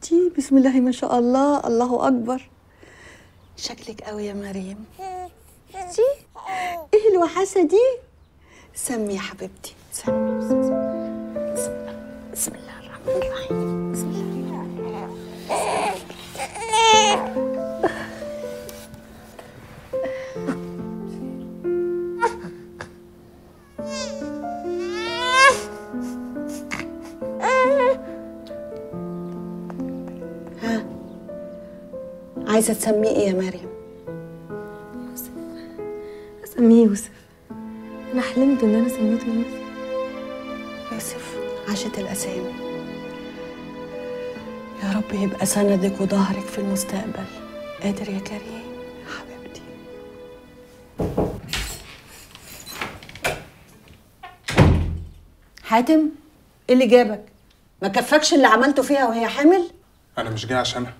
حبيبتي بسم الله ما شاء الله الله اكبر شكلك قوي يا مريم دي ايه الوحاسه دي سمي يا حبيبتي سمي بسم الله بسم الله, بسم الله الرحمن الرحيم بسم الله ها عايزه تسميه ايه يا مريم اسميه يوسف انا حلمت ان انا سميته يوسف يوسف عاشت الاسامي يا رب يبقى سندك وظهرك في المستقبل قادر يا كريم حبيبتي حاتم ايه اللي جابك ما كفكش اللي عملته فيها وهي حامل انا مش جاي عشانها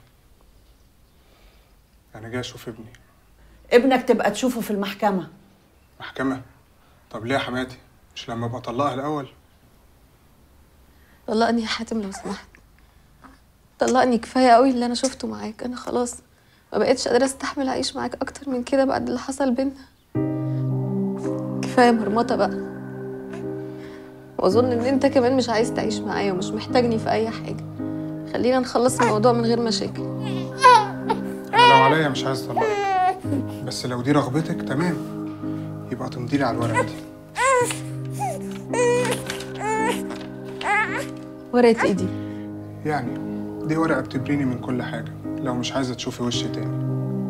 انا جاي اشوف ابني ابنك تبقى تشوفه في المحكمه محكمه طب ليه يا حماتي مش لما ابقى اطلقها الاول طلقني يا حاتم لو سمحت طلقني كفايه قوي اللي انا شفته معاك انا خلاص ما بقتش قادره استحمل اعيش معاك اكتر من كده بعد اللي حصل بينا كفايه مرمطه بقى واظن ان انت كمان مش عايز تعيش معايا ومش محتاجني في اي حاجه خلينا نخلص الموضوع من غير مشاكل انا لو عليا مش عايز اطلقك بس لو دي رغبتك تمام يبقى تمضي لي على الورقه دي ورقه ايدي يعني دي ورقه بتبريني من كل حاجه لو مش عايزه تشوفي وشي تاني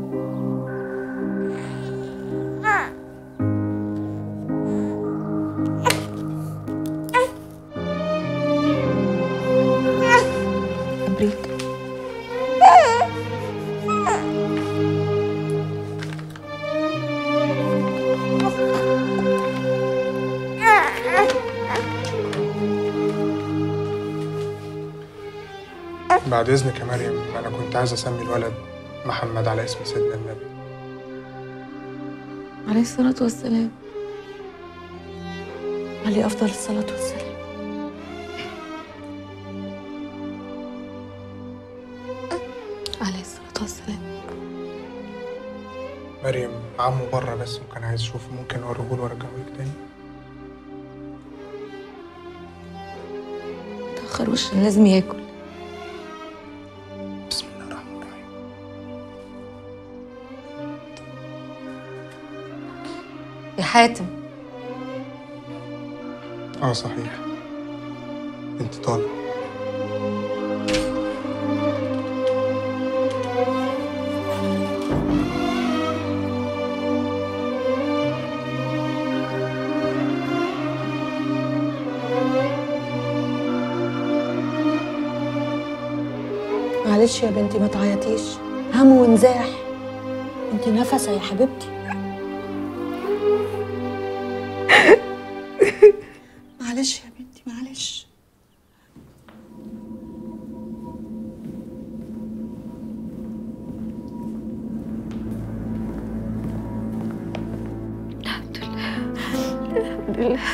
ابريك بعد اذنك يا مريم انا كنت عايز اسمي الولد محمد على اسم سيدنا النبي عليه الصلاه والسلام عليه افضل الصلاه والسلام عليه الصلاه والسلام مريم عمه بره بس وكان عايز اشوفه ممكن اوريه له وارجعه لك تاني متأخروش لازم ياكل بسم الله الرحمن الرحيم يا حاتم اه صحيح انت طالع معلش يا بنتي ما تعيطيش هم ونزاح انت نفسه يا حبيبتي معلش يا بنتي معلش الحمد لله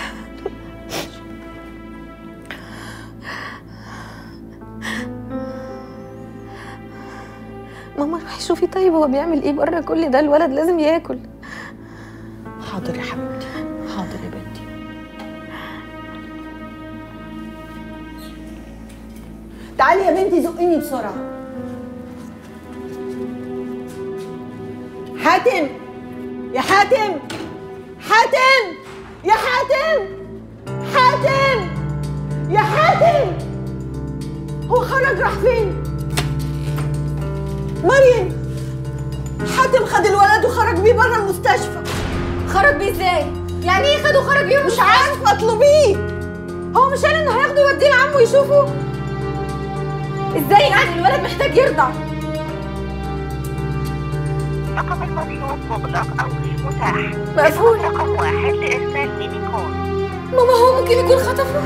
ماما روحي شوفي طيب هو بيعمل ايه بره كل ده الولد لازم ياكل حاضر يا حبيبتي حاضر يا بنتي تعالي يا بنتي زقيني بسرعة حاتم يا حاتم حاتم يا حاتم حاتم يا حاتم هو خرج راح فين مريم حاتم خد الولد وخرج بيه بره المستشفى خرج بيه ازاي؟ يعني ايه خده خرج بيه مش عارفه اطلبيه هو مش قال انه هياخده يوديه لعمه يشوفه؟ ازاي يعني الولد محتاج يرضع؟ رقم المطلوب مغلق أو مش متاح مقفول رقم واحد لإرسال ميني كول ماما هو ممكن يكون خطفه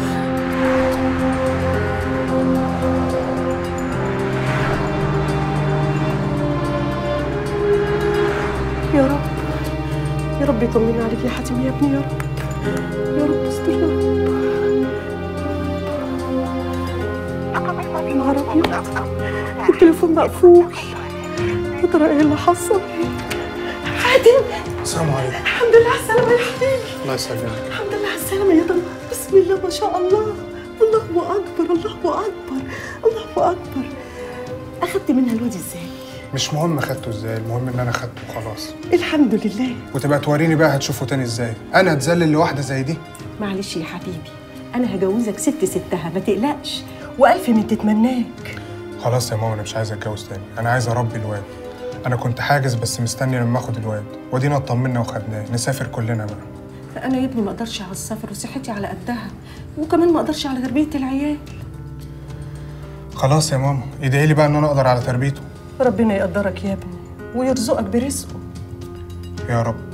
يا رب يا رب يطمن عليك يا حاتم يا ابني يا رب يا رب استر يا رب رقم المطلوب نهار أبيض. مغلق أو مساعد. التليفون مقفول يا ترى ايه اللي حصل حاتم السلام عليكم الحمد لله على السلامة يا حبيبي الله يسلمك الحمد لله على السلامة يا طلال بسم الله ما شاء الله الله أكبر الله أكبر الله أكبر أخدت منها الواد إزاي؟ مش مهم خدته ازاي المهم ان انا خدته وخلاص الحمد لله وتبقى توريني بقى هتشوفه تاني ازاي انا اتذلل لواحده زي دي معلش يا حبيبي أنا هجوزك ست ستها ما تقلقش وألف من تتمناك خلاص يا ماما انا مش عايز اتجوز تاني انا عايز اربي الواد انا كنت حاجز بس مستني لما اخد الواد ودينا اطمنا وخدناه نسافر كلنا بقى أنا يا ابني ما أقدرش على السفر وصحتي على قدها وكمان ما أقدرش على تربية العيال خلاص يا ماما ادعي لي بقى ان انا اقدر على تربيته ربنا يقدرك يا ابني ويرزقك برزقه يا رب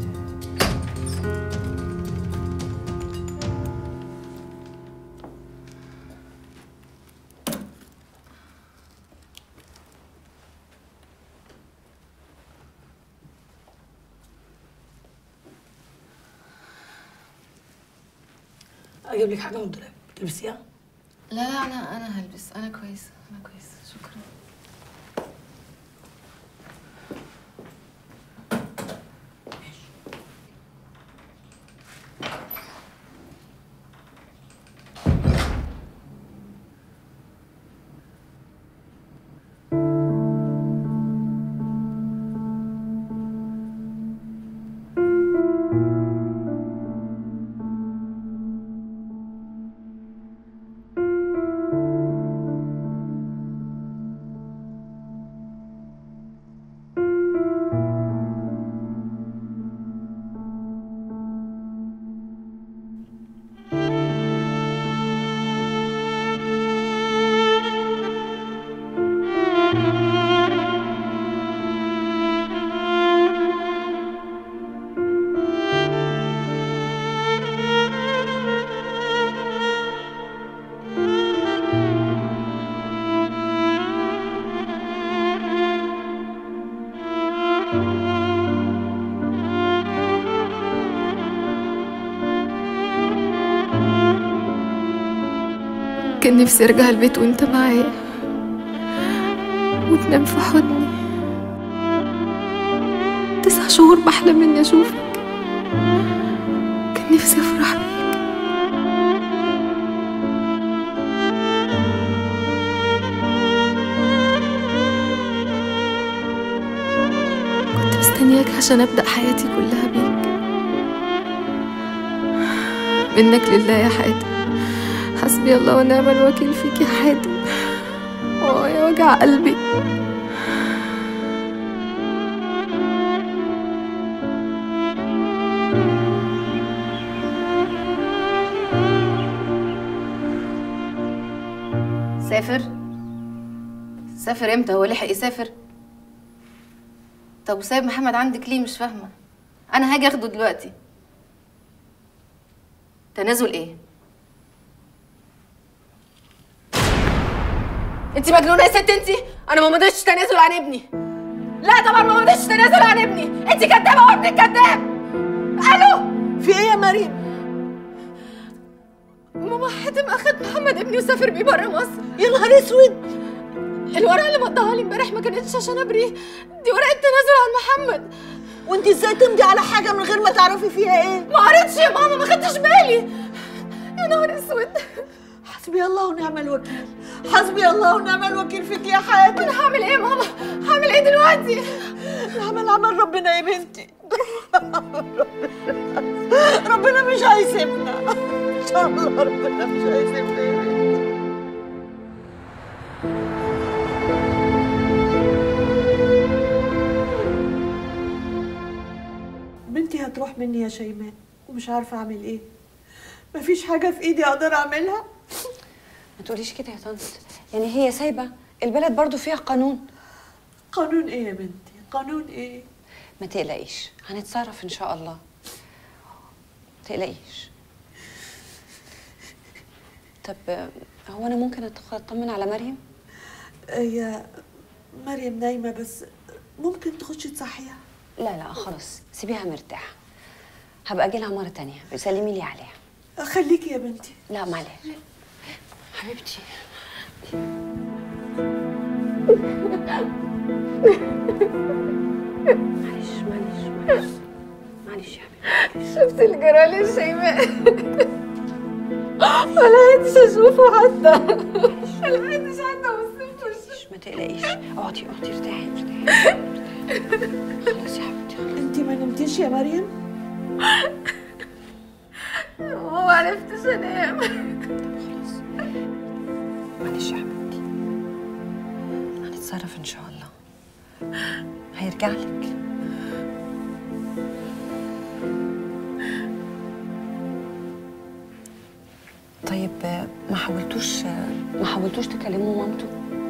اجيب لك حاجه من الدولاب تلبسيها لا لا انا انا هلبس انا كويسه انا كويسه شكرا كان نفسي ارجع البيت وانت معايا وتنام في حضني تسع شهور بحلم اني اشوفك كان نفسي افرح بيك كنت مستنياك عشان ابدا حياتي كلها بيك منك لله يا حاتم حسبي الله ونعم الوكيل فيك يا حاتم اه يا وجع قلبي سافر سافر امتى هو لحق يسافر طب وسايب محمد عندك ليه مش فاهمه انا هاجي اخده دلوقتي تنازل ايه انت مجنونه يا ست انت انا ما مضيتش تنازل عن ابني لا طبعا ما مضيتش تنازل عن ابني انت كدابه وابنك كداب الو في ايه يا مريم ماما حاتم اخد محمد ابني وسافر بيه بره مصر يا نهار اسود الورقه اللي مضاها لي امبارح ما كانتش عشان ابريه دي ورقه تنازل عن محمد وانت ازاي تمضي على حاجه من غير ما تعرفي فيها ايه ما قريتش يا ماما ما خدتش بالي يا نهار اسود حسبي الله ونعم الوكيل حسبي الله ونعم الوكيل فيك يا حاتم انا هعمل ايه يا ماما هعمل ايه دلوقتي العمل عمل ربنا يا بنتي ربنا مش هيسيبنا ان شاء الله ربنا مش هيسيبنا يا بنتي بنتي هتروح مني يا شيماء ومش عارفه اعمل ايه مفيش حاجه في ايدي اقدر اعملها ما تقوليش كده يا طنط يعني هي سايبه البلد برضو فيها قانون قانون ايه يا بنتي قانون ايه ما تقلقيش هنتصرف ان شاء الله ما تقلقيش طب آه، هو انا ممكن أدخل اطمن على مريم هي مريم نايمه بس ممكن تخشي تصحيها لا لا خلاص سيبيها مرتاحه هبقى اجي لها مره تانية سلمي لي عليها خليكي يا بنتي لا معلش حبيبتي معلش معلش معلش معلش يا حبيبي شفت الجرال يا شيماء ما لقيتش اشوفه حتى ما لقيتش حتى ابص في وشه ما تقلقيش اقعدي اقعدي ارتاحي ارتاحي خلاص يا حبيبتي خلاص. انت ما نمتيش يا مريم وما عرفتش انام خلاص معلش يا حبيبتي هنتصرف ان شاء الله هيرجع لك طيب آه، ما حاولتوش آه، ما حاولتوش تكلموا مامته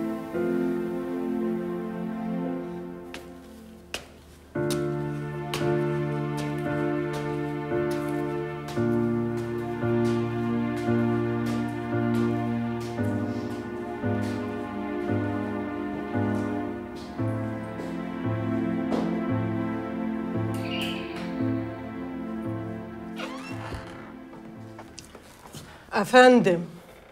أفندم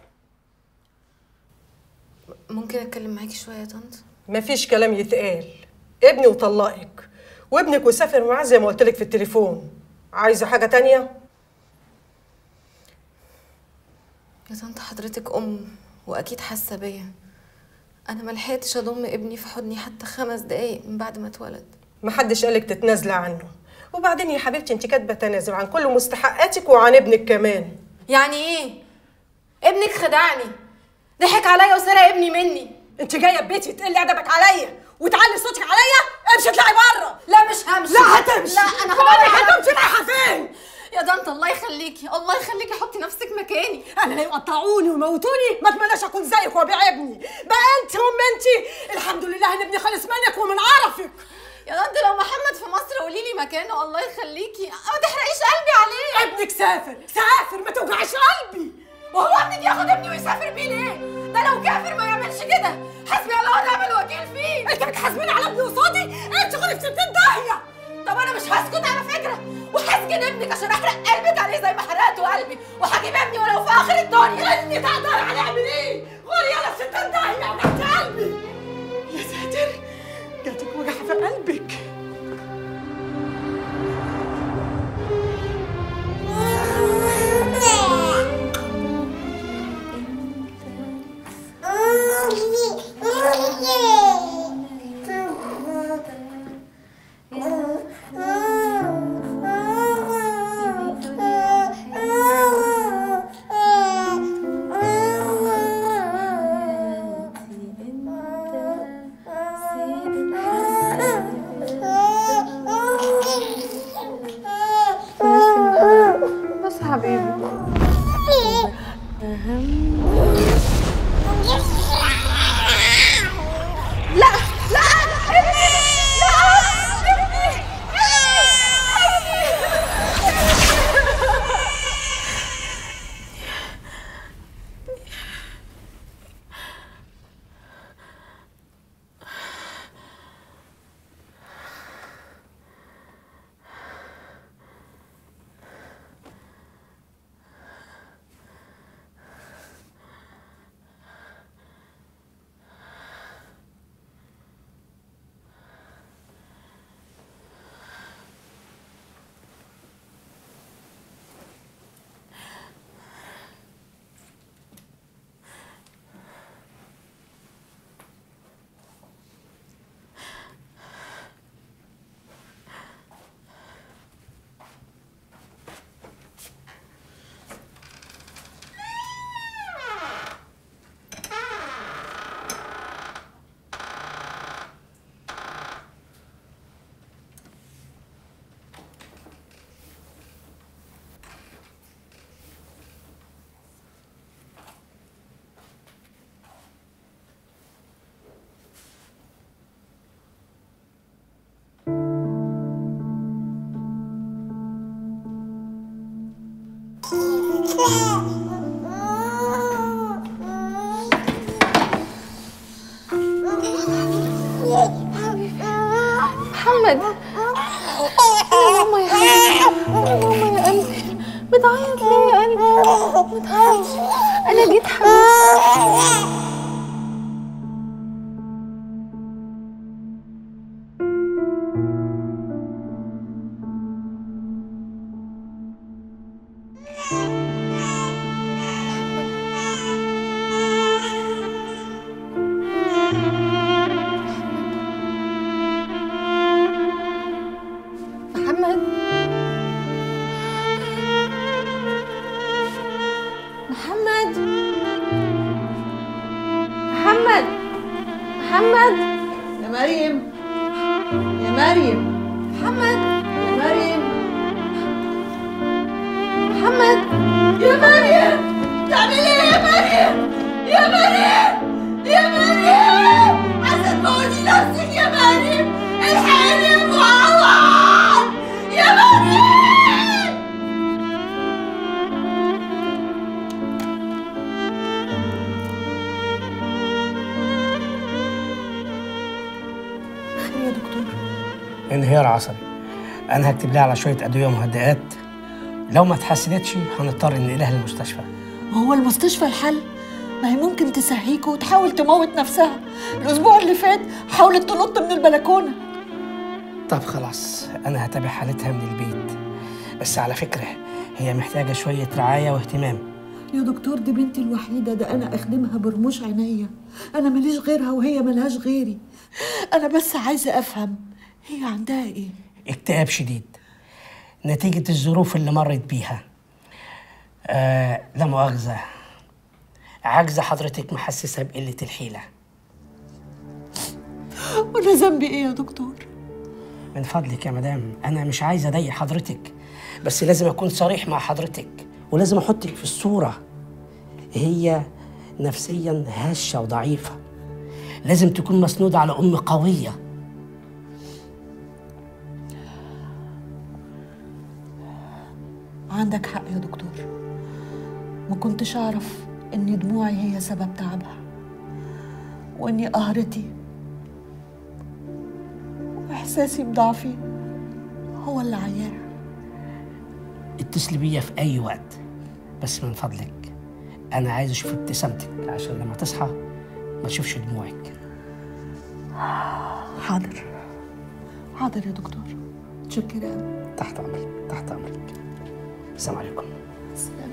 ممكن اتكلم معاكي شويه يا طنط مفيش كلام يتقال ابني وطلقك وابنك وسافر معاه زي ما قلت لك في التليفون عايزة حاجة تانية؟ يا طنط حضرتك ام واكيد حاسه بيا انا ما لحقتش اضم ابني في حضني حتى خمس دقايق من بعد ما اتولد محدش قالك تتنازلي عنه وبعدين يا حبيبتي انت كاتبه تنازل عن كل مستحقاتك وعن ابنك كمان يعني ايه ابنك خدعني ضحك عليا وسرق ابني مني انت جايه بيتي تقلي ادبك عليا وتعلي صوتك عليا امشي اطلعي بره لا مش همشي لا هتمشي لا انا بقولك هدور هتمشي رايحه فين يا طنط الله يخليكي الله يخليكي حطي نفسك مكاني انا لا يقطعوني ويموتوني ما اتمناش اكون زيك وابيع ابني بقى انت ام انت الحمد لله ان ابني خلص منك ومن عرفك يا طنط لو محمد في مصر قولي لي مكانه الله يخليكي ما تحرقيش قلبي عليه ابنك سافر سافر ما توجعش قلبي وهو ابنك ياخد ابني ويسافر بيه ليه ده لو كافر ما يعملش كده حسبي الله ونعم الوكيل فيه انت بتحاسبيني على ابني قصادي انت خدي في 60 داهيه طب انا مش هسكت على فكره وهسجن ابنك عشان احرق قلبك عليه زي ما حرقته قلبي وهجيب ابني ولو في اخر الدنيا اني تقدر هنعمل ايه غوري يلا في 60 داهيه وجعت قلبي يا ساتر جاتك وجع في قلبك بس حبيبي محمد يا ماما يا حبيبي يا ماما يا قلبي بتعيط ليه يا قلبي ما تعيطش انا جيت حبيبي محمد محمد يا مريم يا مريم محمد يا مريم محمد يا مريم تعملي ايه يا مريم يا مريم يا مريم عايزه تموتي نفسك يا مريم الحقيني يا ام عوض يا مريم خير يا دكتور انهيار عصبي انا هكتب لها على شويه ادويه مهدئات لو ما اتحسنتش هنضطر ننقلها للمستشفى وهو المستشفى الحل ما هي ممكن تسهيكوا وتحاول تموت نفسها الاسبوع اللي فات حاولت تنط من البلكونه طب خلاص انا هتابع حالتها من البيت بس على فكره هي محتاجه شويه رعايه واهتمام يا دكتور دي بنتي الوحيدة ده أنا أخدمها برموش عينيا أنا ماليش غيرها وهي ملهاش غيري أنا بس عايزة أفهم هي عندها إيه؟ اكتئاب شديد نتيجه الظروف اللي مرت بيها آه لا مؤاخذه عاجزه حضرتك محسسه بقله الحيله وأنا ذنبي إيه يا دكتور؟ من فضلك يا مدام انا مش عايز اضايق حضرتك بس لازم اكون صريح مع حضرتك ولازم احطك في الصوره هي نفسيا هشه وضعيفه لازم تكون مسنوده على ام قويه عندك حق يا دكتور ما كنتش أعرف إن دموعي هي سبب تعبها وإني قهرتي وإحساسي بضعفي هو اللي عياها اتصلي بيا في اي وقت بس من فضلك انا عايز اشوف ابتسامتك عشان لما تصحى ما تشوفش دموعك حاضر حاضر يا دكتور متشكرة أوي تحت امرك تحت امرك السلام عليكم السلام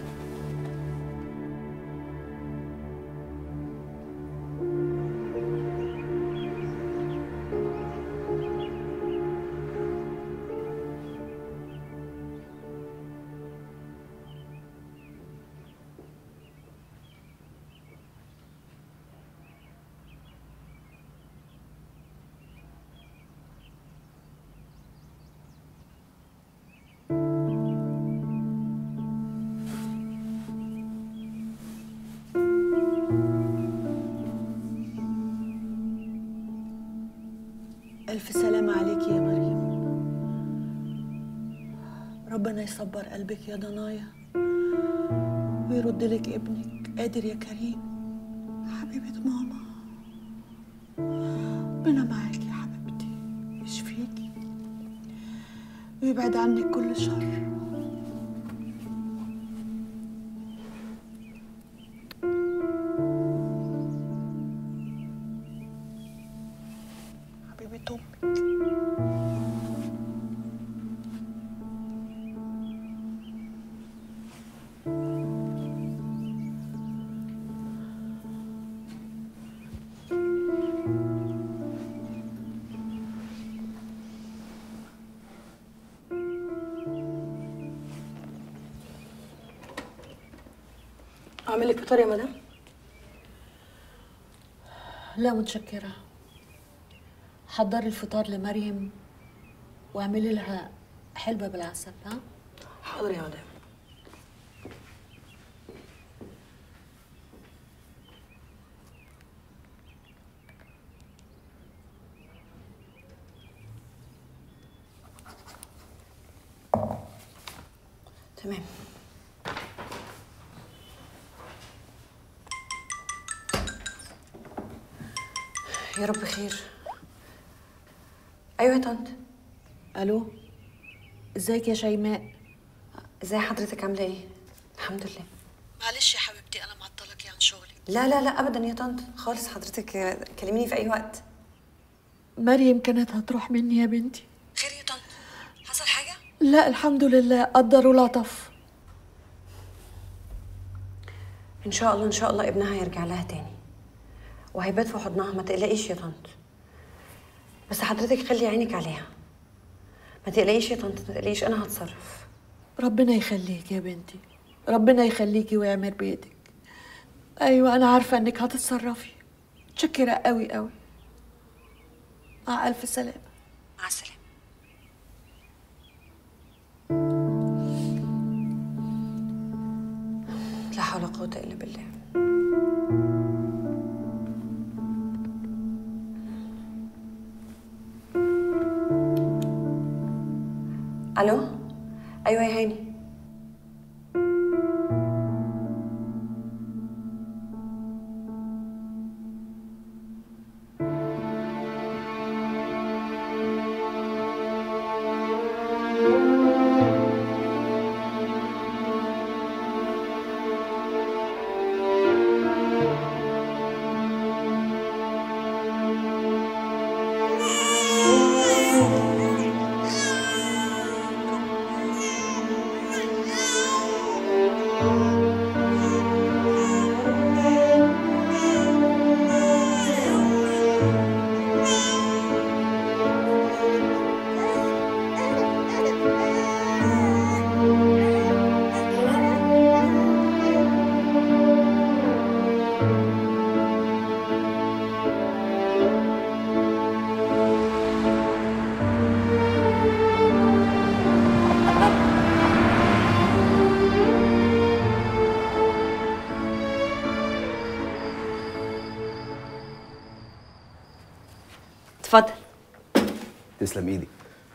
ألف سلامة عليك يا مريم ربنا يصبر قلبك يا ضنايا ويرد لك ابنك قادر يا كريم حبيبة ماما ربنا معاك يا حبيبتي يشفيكي ويبعد عنك كل شر حبيبة أمك اعمل لك فطار يا مدام لا متشكرة حضري الفطار لمريم واعملي لها حلبة بالعسل ها حاضر يا مدام تمام يا رب خير ايوه يا طنط الو ازيك يا شيماء ازاي حضرتك عامله ايه الحمد لله معلش يا حبيبتي انا معطلك عن شغلك لا لا لا ابدا يا طنط خالص حضرتك آه، كلميني في اي وقت مريم كانت هتروح مني يا بنتي خير يا طنط حصل حاجه لا الحمد لله قدر ولطف ان شاء الله ان شاء الله ابنها هيرجع لها تاني وهيبات في حضنها ما تقلقيش يا طنط بس حضرتك خلي عينك عليها ما تقلقيش يا طنط ما تقلقيش انا هتصرف ربنا يخليك يا بنتي ربنا يخليكي ويعمر بيدك ايوه انا عارفه انك هتتصرفي متشكرة قوي قوي مع ألف سلامة مع السلامه لا حول ولا قوه الا بالله الو ايوه يا هاني اتفضل تسلم ايدي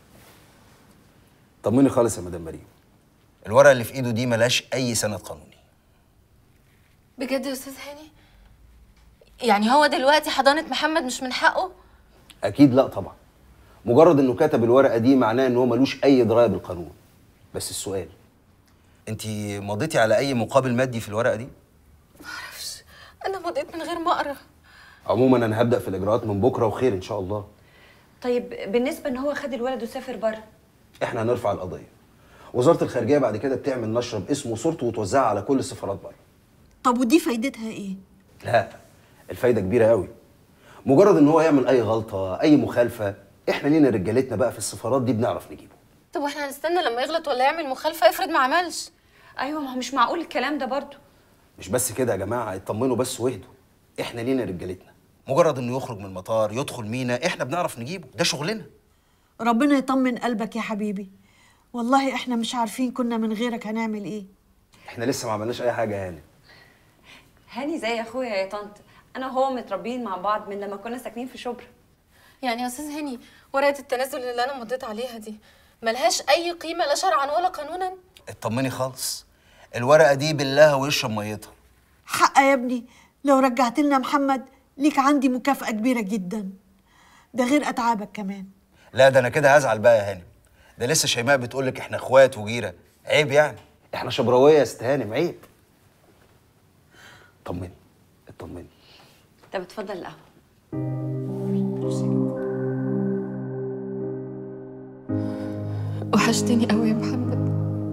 طمني خالص يا مدام مريم الورقه اللي في ايده دي ملهاش اي سند قانوني بجد يا استاذ هاني يعني هو دلوقتي حضانه محمد مش من حقه اكيد لا طبعا مجرد انه كتب الورقه دي معناه ان هو ملوش اي درايه بالقانون بس السؤال انت مضيتي على اي مقابل مادي في الورقه دي انا مضيت من غير ما اقرا عموما انا هبدا في الاجراءات من بكره وخير ان شاء الله طيب بالنسبه ان هو خد الولد وسافر بره احنا هنرفع القضيه وزاره الخارجيه بعد كده بتعمل نشره باسمه وصورته وتوزعها على كل السفارات بره طب ودي فايدتها ايه؟ لا الفايده كبيره قوي مجرد ان هو يعمل اي غلطه اي مخالفه احنا لينا رجالتنا بقى في السفارات دي بنعرف نجيبه طب واحنا هنستنى لما يغلط ولا يعمل مخالفه افرض ما عملش ايوه ما هو مش معقول الكلام ده برضه مش بس كده يا جماعه اطمنوا بس واهدوا احنا لينا رجالتنا مجرد انه يخرج من المطار يدخل مينا احنا بنعرف نجيبه ده شغلنا ربنا يطمن قلبك يا حبيبي والله احنا مش عارفين كنا من غيرك هنعمل ايه احنا لسه ما عملناش اي حاجه يا هاني هاني زي اخويا يا طنط انا وهو متربيين مع بعض من لما كنا ساكنين في شبرا يعني يا استاذ هاني ورقه التنازل اللي انا مضيت عليها دي ملهاش اي قيمه لا شرعا ولا قانونا اطمني خالص الورقه دي بالله ويشرب ميتها حق يا ابني لو رجعت لنا محمد ليك عندي مكافأة كبيرة جدا ده غير أتعابك كمان لا ده انا كده هزعل بقى يا هانم ده لسه شيماء بتقول لك احنا اخوات وجيره عيب يعني احنا شبراويه يا ست هانم عيب اطمني اطمني طب اتفضل القهوه وحشتني قوي يا محمد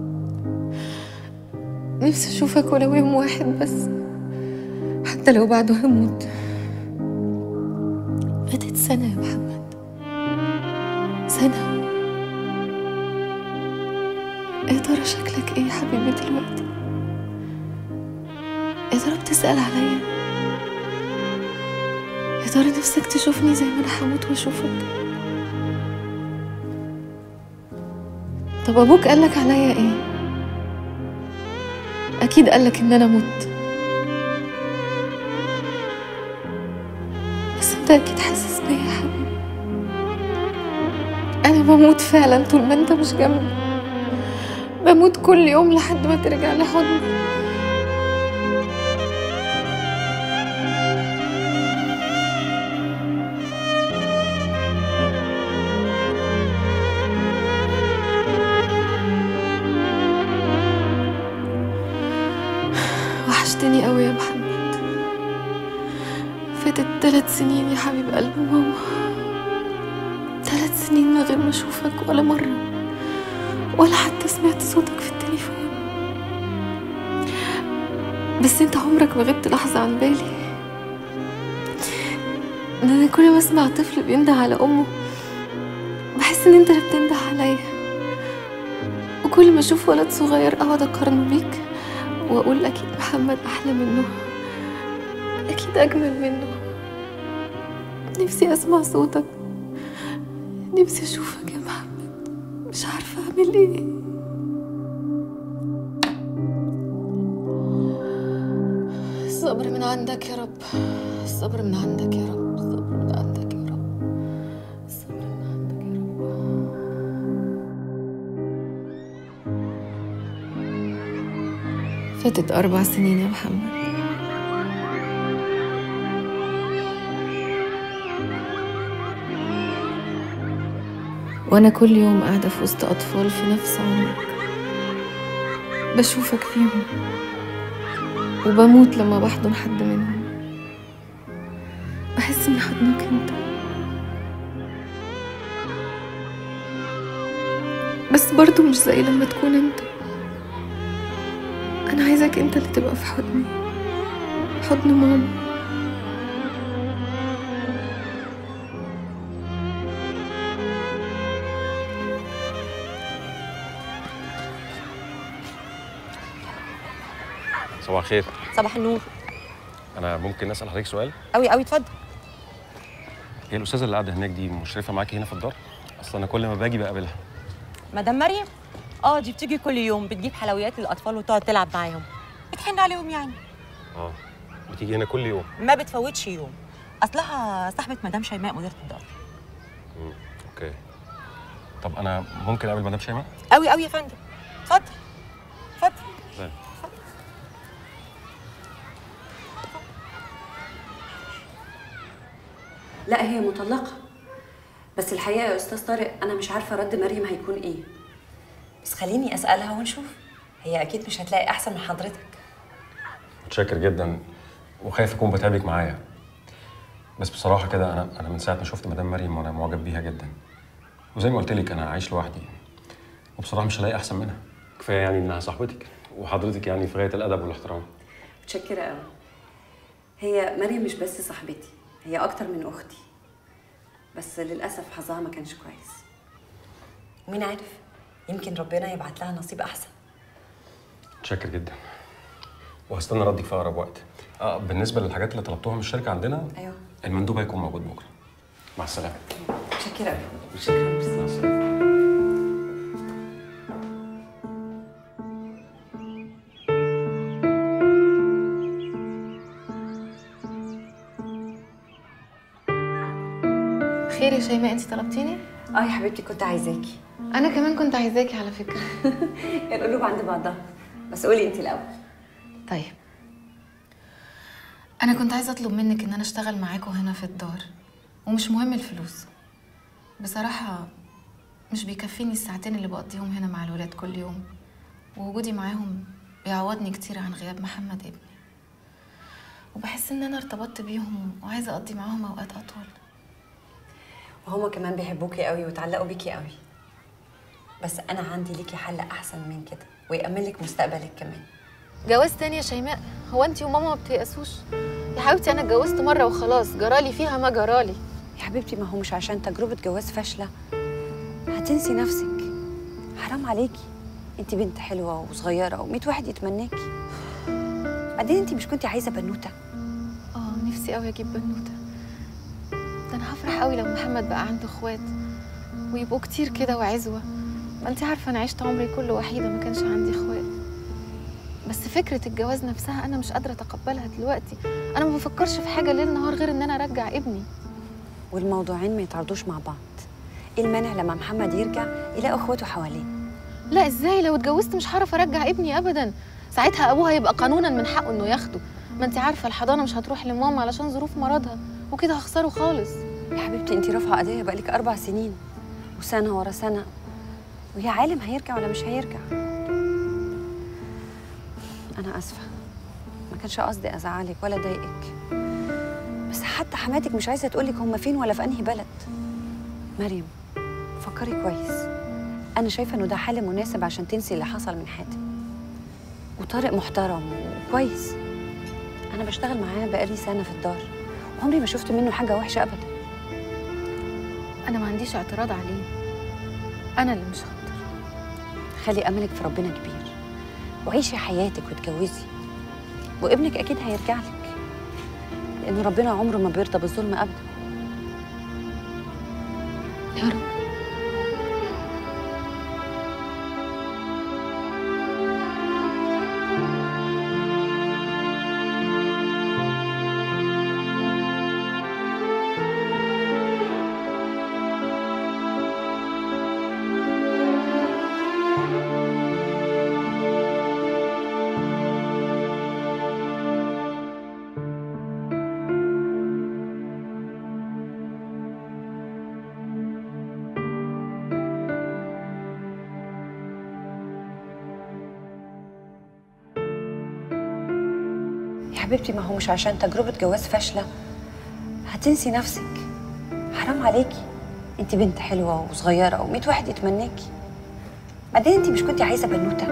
نفسي اشوفك ولو يوم واحد بس حتى لو بعده هموت فاتت سنة يا محمد سنة يا ترى شكلك ايه يا حبيبي دلوقتي يا ترى بتسأل عليا يا ترى نفسك تشوفني زي ما انا هموت واشوفك طب ابوك قالك عليا ايه اكيد قالك ان انا مت بس انت اكيد حاسس بيا يا حبيبي انا بموت فعلا طول ما انت مش جنبي بموت كل يوم لحد ما ترجع لي حضني وحشتني قوي يا محمد فاتت ثلاث سنين يا حبيب قلب ماما ثلاث سنين من غير ما اشوفك ولا مرة ولا حتى سمعت صوتك في التليفون بس انت عمرك ما غبت لحظة عن بالي ده انا كل ما اسمع طفل بينده على امه بحس ان انت اللي بتنده عليا وكل ما اشوف ولد صغير اقعد اقارنه بيك واقول اكيد محمد احلى منه اكيد اجمل منه نفسي أسمع صوتك نفسي أشوفك يا محمد مش عارفة أعمل إيه الصبر من عندك يا رب الصبر من عندك يا رب الصبر من عندك يا رب الصبر من عندك يا رب فاتت أربع سنين يا محمد وأنا كل يوم قاعدة في وسط أطفال في نفس عمرك بشوفك فيهم وبموت لما بحضن حد منهم بحس إني حضنك أنت بس برضو مش زي لما تكون أنت أنا عايزك أنت اللي تبقى في حضني حضن ماما صباح الخير صباح النور انا ممكن اسال حضرتك سؤال قوي قوي اتفضل هي الاستاذه اللي قاعده هناك دي مشرفه معاكي هنا في الدار اصل انا كل ما باجي بقابلها مدام مريم اه دي بتيجي كل يوم بتجيب حلويات للاطفال وتقعد تلعب معاهم بتحن عليهم يعني اه بتيجي هنا كل يوم ما بتفوتش يوم اصلها صاحبه مدام شيماء مديره الدار مم. اوكي طب انا ممكن اقابل مدام شيماء قوي قوي يا فندم اتفضل اتفضل طيب. لا هي مطلقة بس الحقيقة يا أستاذ طارق أنا مش عارفة رد مريم هيكون إيه بس خليني اسالها ونشوف هي اكيد مش هتلاقي احسن من حضرتك متشكر جدا وخايف اكون بتعبك معايا بس بصراحه كده انا انا من ساعه ما شفت مدام مريم وانا معجب بيها جدا وزي ما قلت لك انا عايش لوحدي وبصراحه مش هلاقي احسن منها كفايه يعني انها صاحبتك وحضرتك يعني في غايه الادب والاحترام متشكرة قوي هي مريم مش بس صاحبتي هي أكتر من أختي بس للأسف حظها ما كانش كويس ومين عارف يمكن ربنا يبعت لها نصيب احسن متشكر جدا وهستنى ردك في اقرب وقت اه بالنسبه للحاجات اللي طلبتوها من الشركه عندنا أيوه المندوب هيكون موجود بكره مع السلامه متشكرة قوي شكرا مع السلامه خير يا شيماء انت طلبتيني؟ اه يا حبيبتي كنت عايزاكي انا كمان كنت عايزاكي على فكره القلوب عند بعضها بس قولي انت الاول طيب انا كنت عايزه اطلب منك ان انا اشتغل معاكوا هنا في الدار ومش مهم الفلوس بصراحه مش بيكفيني الساعتين اللي بقضيهم هنا مع الولاد كل يوم ووجودي معاهم بيعوضني كتير عن غياب محمد ابني وبحس ان انا ارتبطت بيهم وعايزه اقضي معاهم اوقات اطول وهما كمان بيحبوكي قوي وتعلقوا بيكي قوي بس انا عندي ليكي حل احسن من كده ويأمن لك مستقبلك كمان جواز تاني يا شيماء هو انت وماما ما بتيأسوش يا حبيبتي انا اتجوزت مره وخلاص جرالي فيها ما جرالي يا حبيبتي ما هو مش عشان تجربة جواز فاشلة هتنسي نفسك حرام عليكي انت بنت حلوة وصغيرة وميت واحد يتمناكي بعدين انت مش كنتي عايزة بنوتة اه نفسي قوي اجيب بنوته ده انا هفرح قوي لو محمد بقى عنده اخوات ويبقوا كتير كده وعزوه ما انت عارفه انا عشت عمري كله وحيده ما كانش عندي اخوات بس فكره الجواز نفسها انا مش قادره اتقبلها دلوقتي انا ما بفكرش في حاجه ليل نهار غير ان انا ارجع ابني والموضوعين ما يتعرضوش مع بعض ايه المانع لما محمد يرجع يلاقي اخواته حواليه لا ازاي لو اتجوزت مش هعرف ارجع ابني ابدا ساعتها ابوها يبقى قانونا من حقه انه ياخده ما انت عارفه الحضانه مش هتروح لماما علشان ظروف مرضها وكده هخسره خالص يا حبيبتي انت رافعه قضيه بقالك اربع سنين وسنه ورا سنه وهي عالم هيرجع ولا مش هيرجع انا اسفه ما كانش قصدي ازعلك ولا اضايقك بس حتى حماتك مش عايزه تقولك هم فين ولا في انهي بلد مريم فكري كويس انا شايفه انه ده حل مناسب عشان تنسي اللي حصل من حاتم وطارق محترم وكويس انا بشتغل معاه بقالي سنه في الدار وعمري ما شفت منه حاجه وحشه ابدا انا ما عنديش اعتراض عليه انا اللي مش هقدر خلي املك في ربنا كبير وعيشي حياتك واتجوزي وابنك اكيد هيرجع لك لان ربنا عمره ما بيرضى بالظلم ابدا يا رب يا حبيبتي ما هو مش عشان تجربة جواز فاشلة هتنسي نفسك حرام عليكي انت بنت حلوة وصغيرة وميت واحد يتمناكي بعدين انت مش كنتي عايزة بنوتة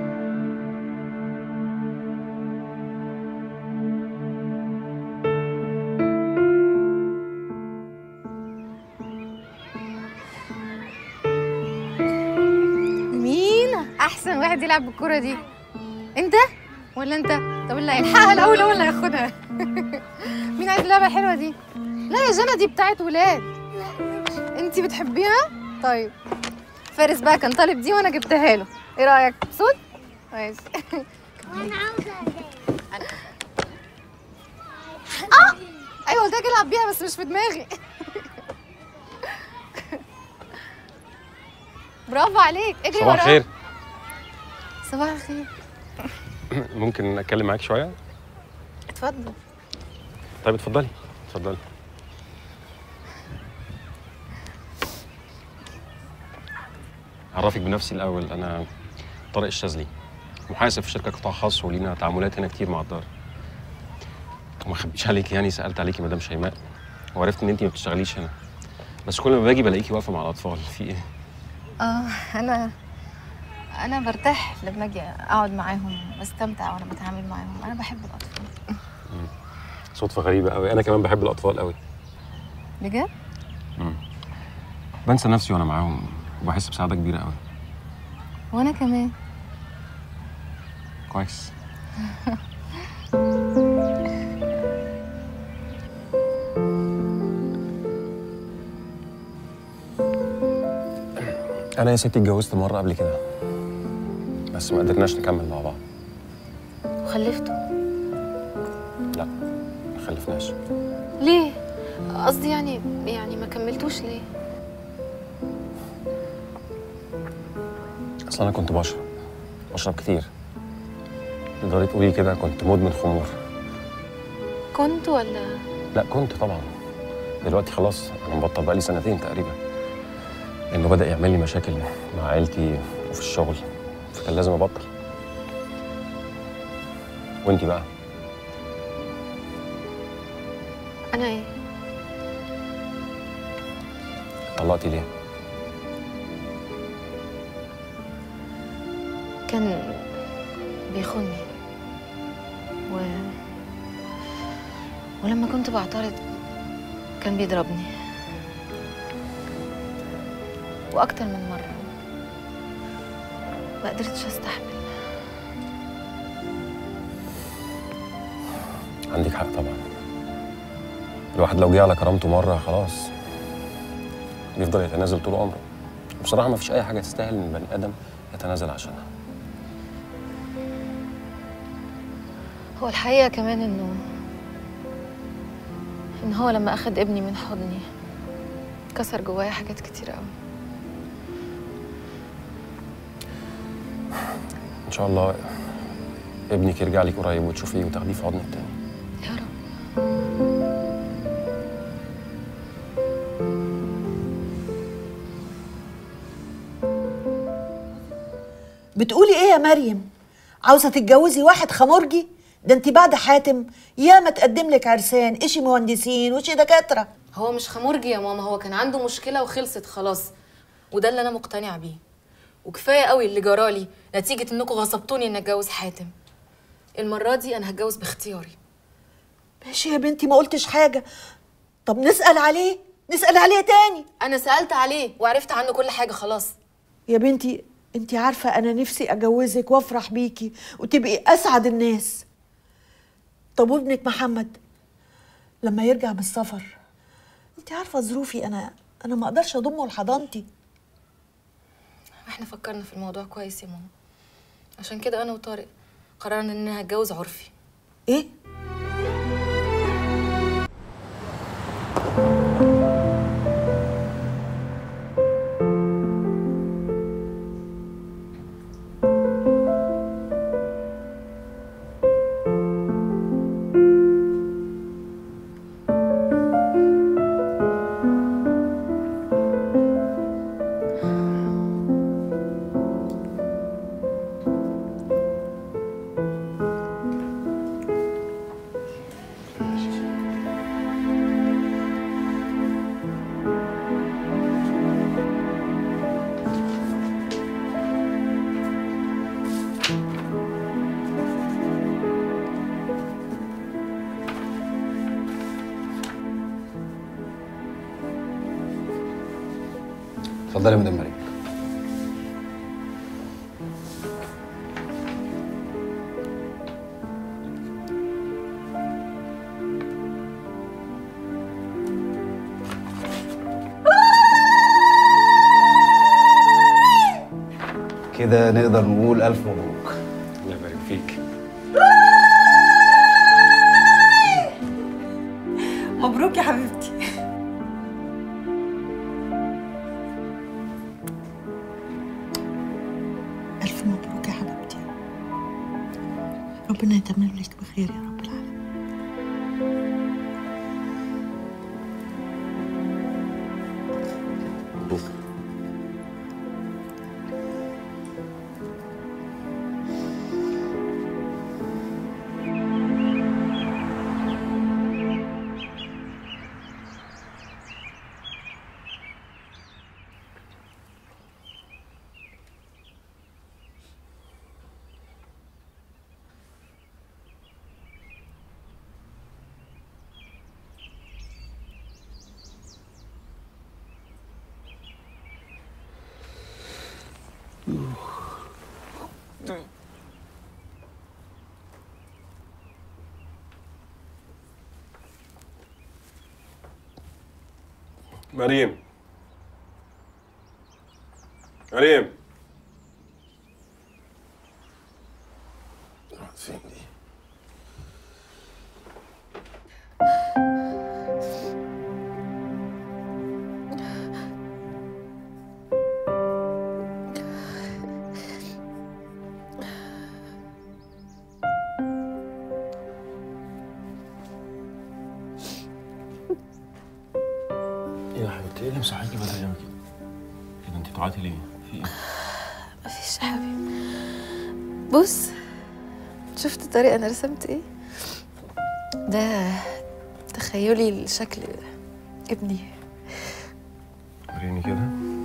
مين احسن واحد يلعب بالكرة دي انت ولا انت طب اللي هيلحقها الاول هو اللي هياخدها مين عايز اللعبه الحلوه دي لا يا جنى دي بتاعت ولاد انت بتحبيها طيب فارس بقى كان طالب دي وانا جبتها له ايه رايك مبسوط ماشي وانا عاوزه اه ايوه قلت لك العب بيها بس مش في دماغي برافو عليك اجري صباح وراها. الخير صباح الخير ممكن اتكلم معاك شويه اتفضل طيب اتفضلي اتفضلي اعرفك بنفسي الاول انا طارق الشاذلي محاسب في شركه قطاع خاص ولينا تعاملات هنا كتير مع الدار وما اخبيش عليك يعني سالت عليكي مدام شيماء وعرفت ان انت ما بتشتغليش هنا بس كل ما باجي بلاقيكي واقفه مع الاطفال في ايه اه انا انا برتاح لما اجي اقعد معاهم بستمتع وانا بتعامل معاهم انا بحب الاطفال صدفه غريبه قوي انا كمان بحب الاطفال قوي بجد بنسى نفسي وانا معاهم وبحس بسعاده كبيره قوي وانا كمان كويس انا يا ستي اتجوزت مره قبل كده بس ما قدرناش نكمل مع بعض وخلفته لا ما خلفناش ليه قصدي يعني يعني ما كملتوش ليه اصل انا كنت بشرب بشرب كتير تقدري تقولي كده كنت مدمن خمور كنت ولا لا كنت طبعا دلوقتي خلاص انا مبطل بقالي سنتين تقريبا لانه بدا يعمل لي مشاكل مع عيلتي وفي الشغل فكان لازم ابطل وانتي بقى انا ايه طلقتي ليه كان بيخوني و... ولما كنت بعترض كان بيضربني واكتر من مره ما قدرتش استحمل عندك حق طبعا الواحد لو جه على كرامته مره خلاص بيفضل يتنازل طول عمره بصراحه ما فيش اي حاجه تستاهل ان البني ادم يتنازل عشانها هو الحقيقه كمان انه ان هو لما اخد ابني من حضني كسر جوايا حاجات كتير قوي ان شاء الله ابنك يرجع لك قريب وتشوفيه وتاخديه في حضنك تاني يا رب بتقولي ايه يا مريم عاوزه تتجوزي واحد خمرجي ده انت بعد حاتم يا ما تقدم لك عرسان اشي مهندسين وشي دكاتره هو مش خمرجي يا ماما هو كان عنده مشكلة وخلصت خلاص وده اللي أنا مقتنعة بيه وكفاية قوي اللي جرالي نتيجة إنكم غصبتوني إني أتجوز حاتم المرة دي أنا هتجوز باختياري ماشي يا بنتي ما قلتش حاجه طب نسال عليه نسال عليه تاني أنا سألت عليه وعرفت عنه كل حاجة خلاص يا بنتي انت عارفه انا نفسي اجوزك وافرح بيكي وتبقي اسعد الناس طب وابنك محمد لما يرجع من السفر انت عارفه ظروفي انا انا ما اقدرش اضمه لحضانتي احنا فكرنا في الموضوع كويس يا ماما عشان كده انا وطارق قررنا اننا هتجوز عرفي ايه اتفضلي يا مدام مريم كده نقدر نقول ألف مبروك الله يبارك فيك مبروك يا حبيبتي ألف مبروك يا حبيبتي ربنا يتمم لك بخير يا رب العالمين مريم مريم فين دي؟ ايه يا حبيبتي ايه اللي مصحيكي بدري قوي كده؟ كده انت بتعيطي ليه؟ في ايه؟ مفيش يا حبيبي بص شفت طريقة انا رسمت ايه ده تخيلي لشكل ابني وريني كده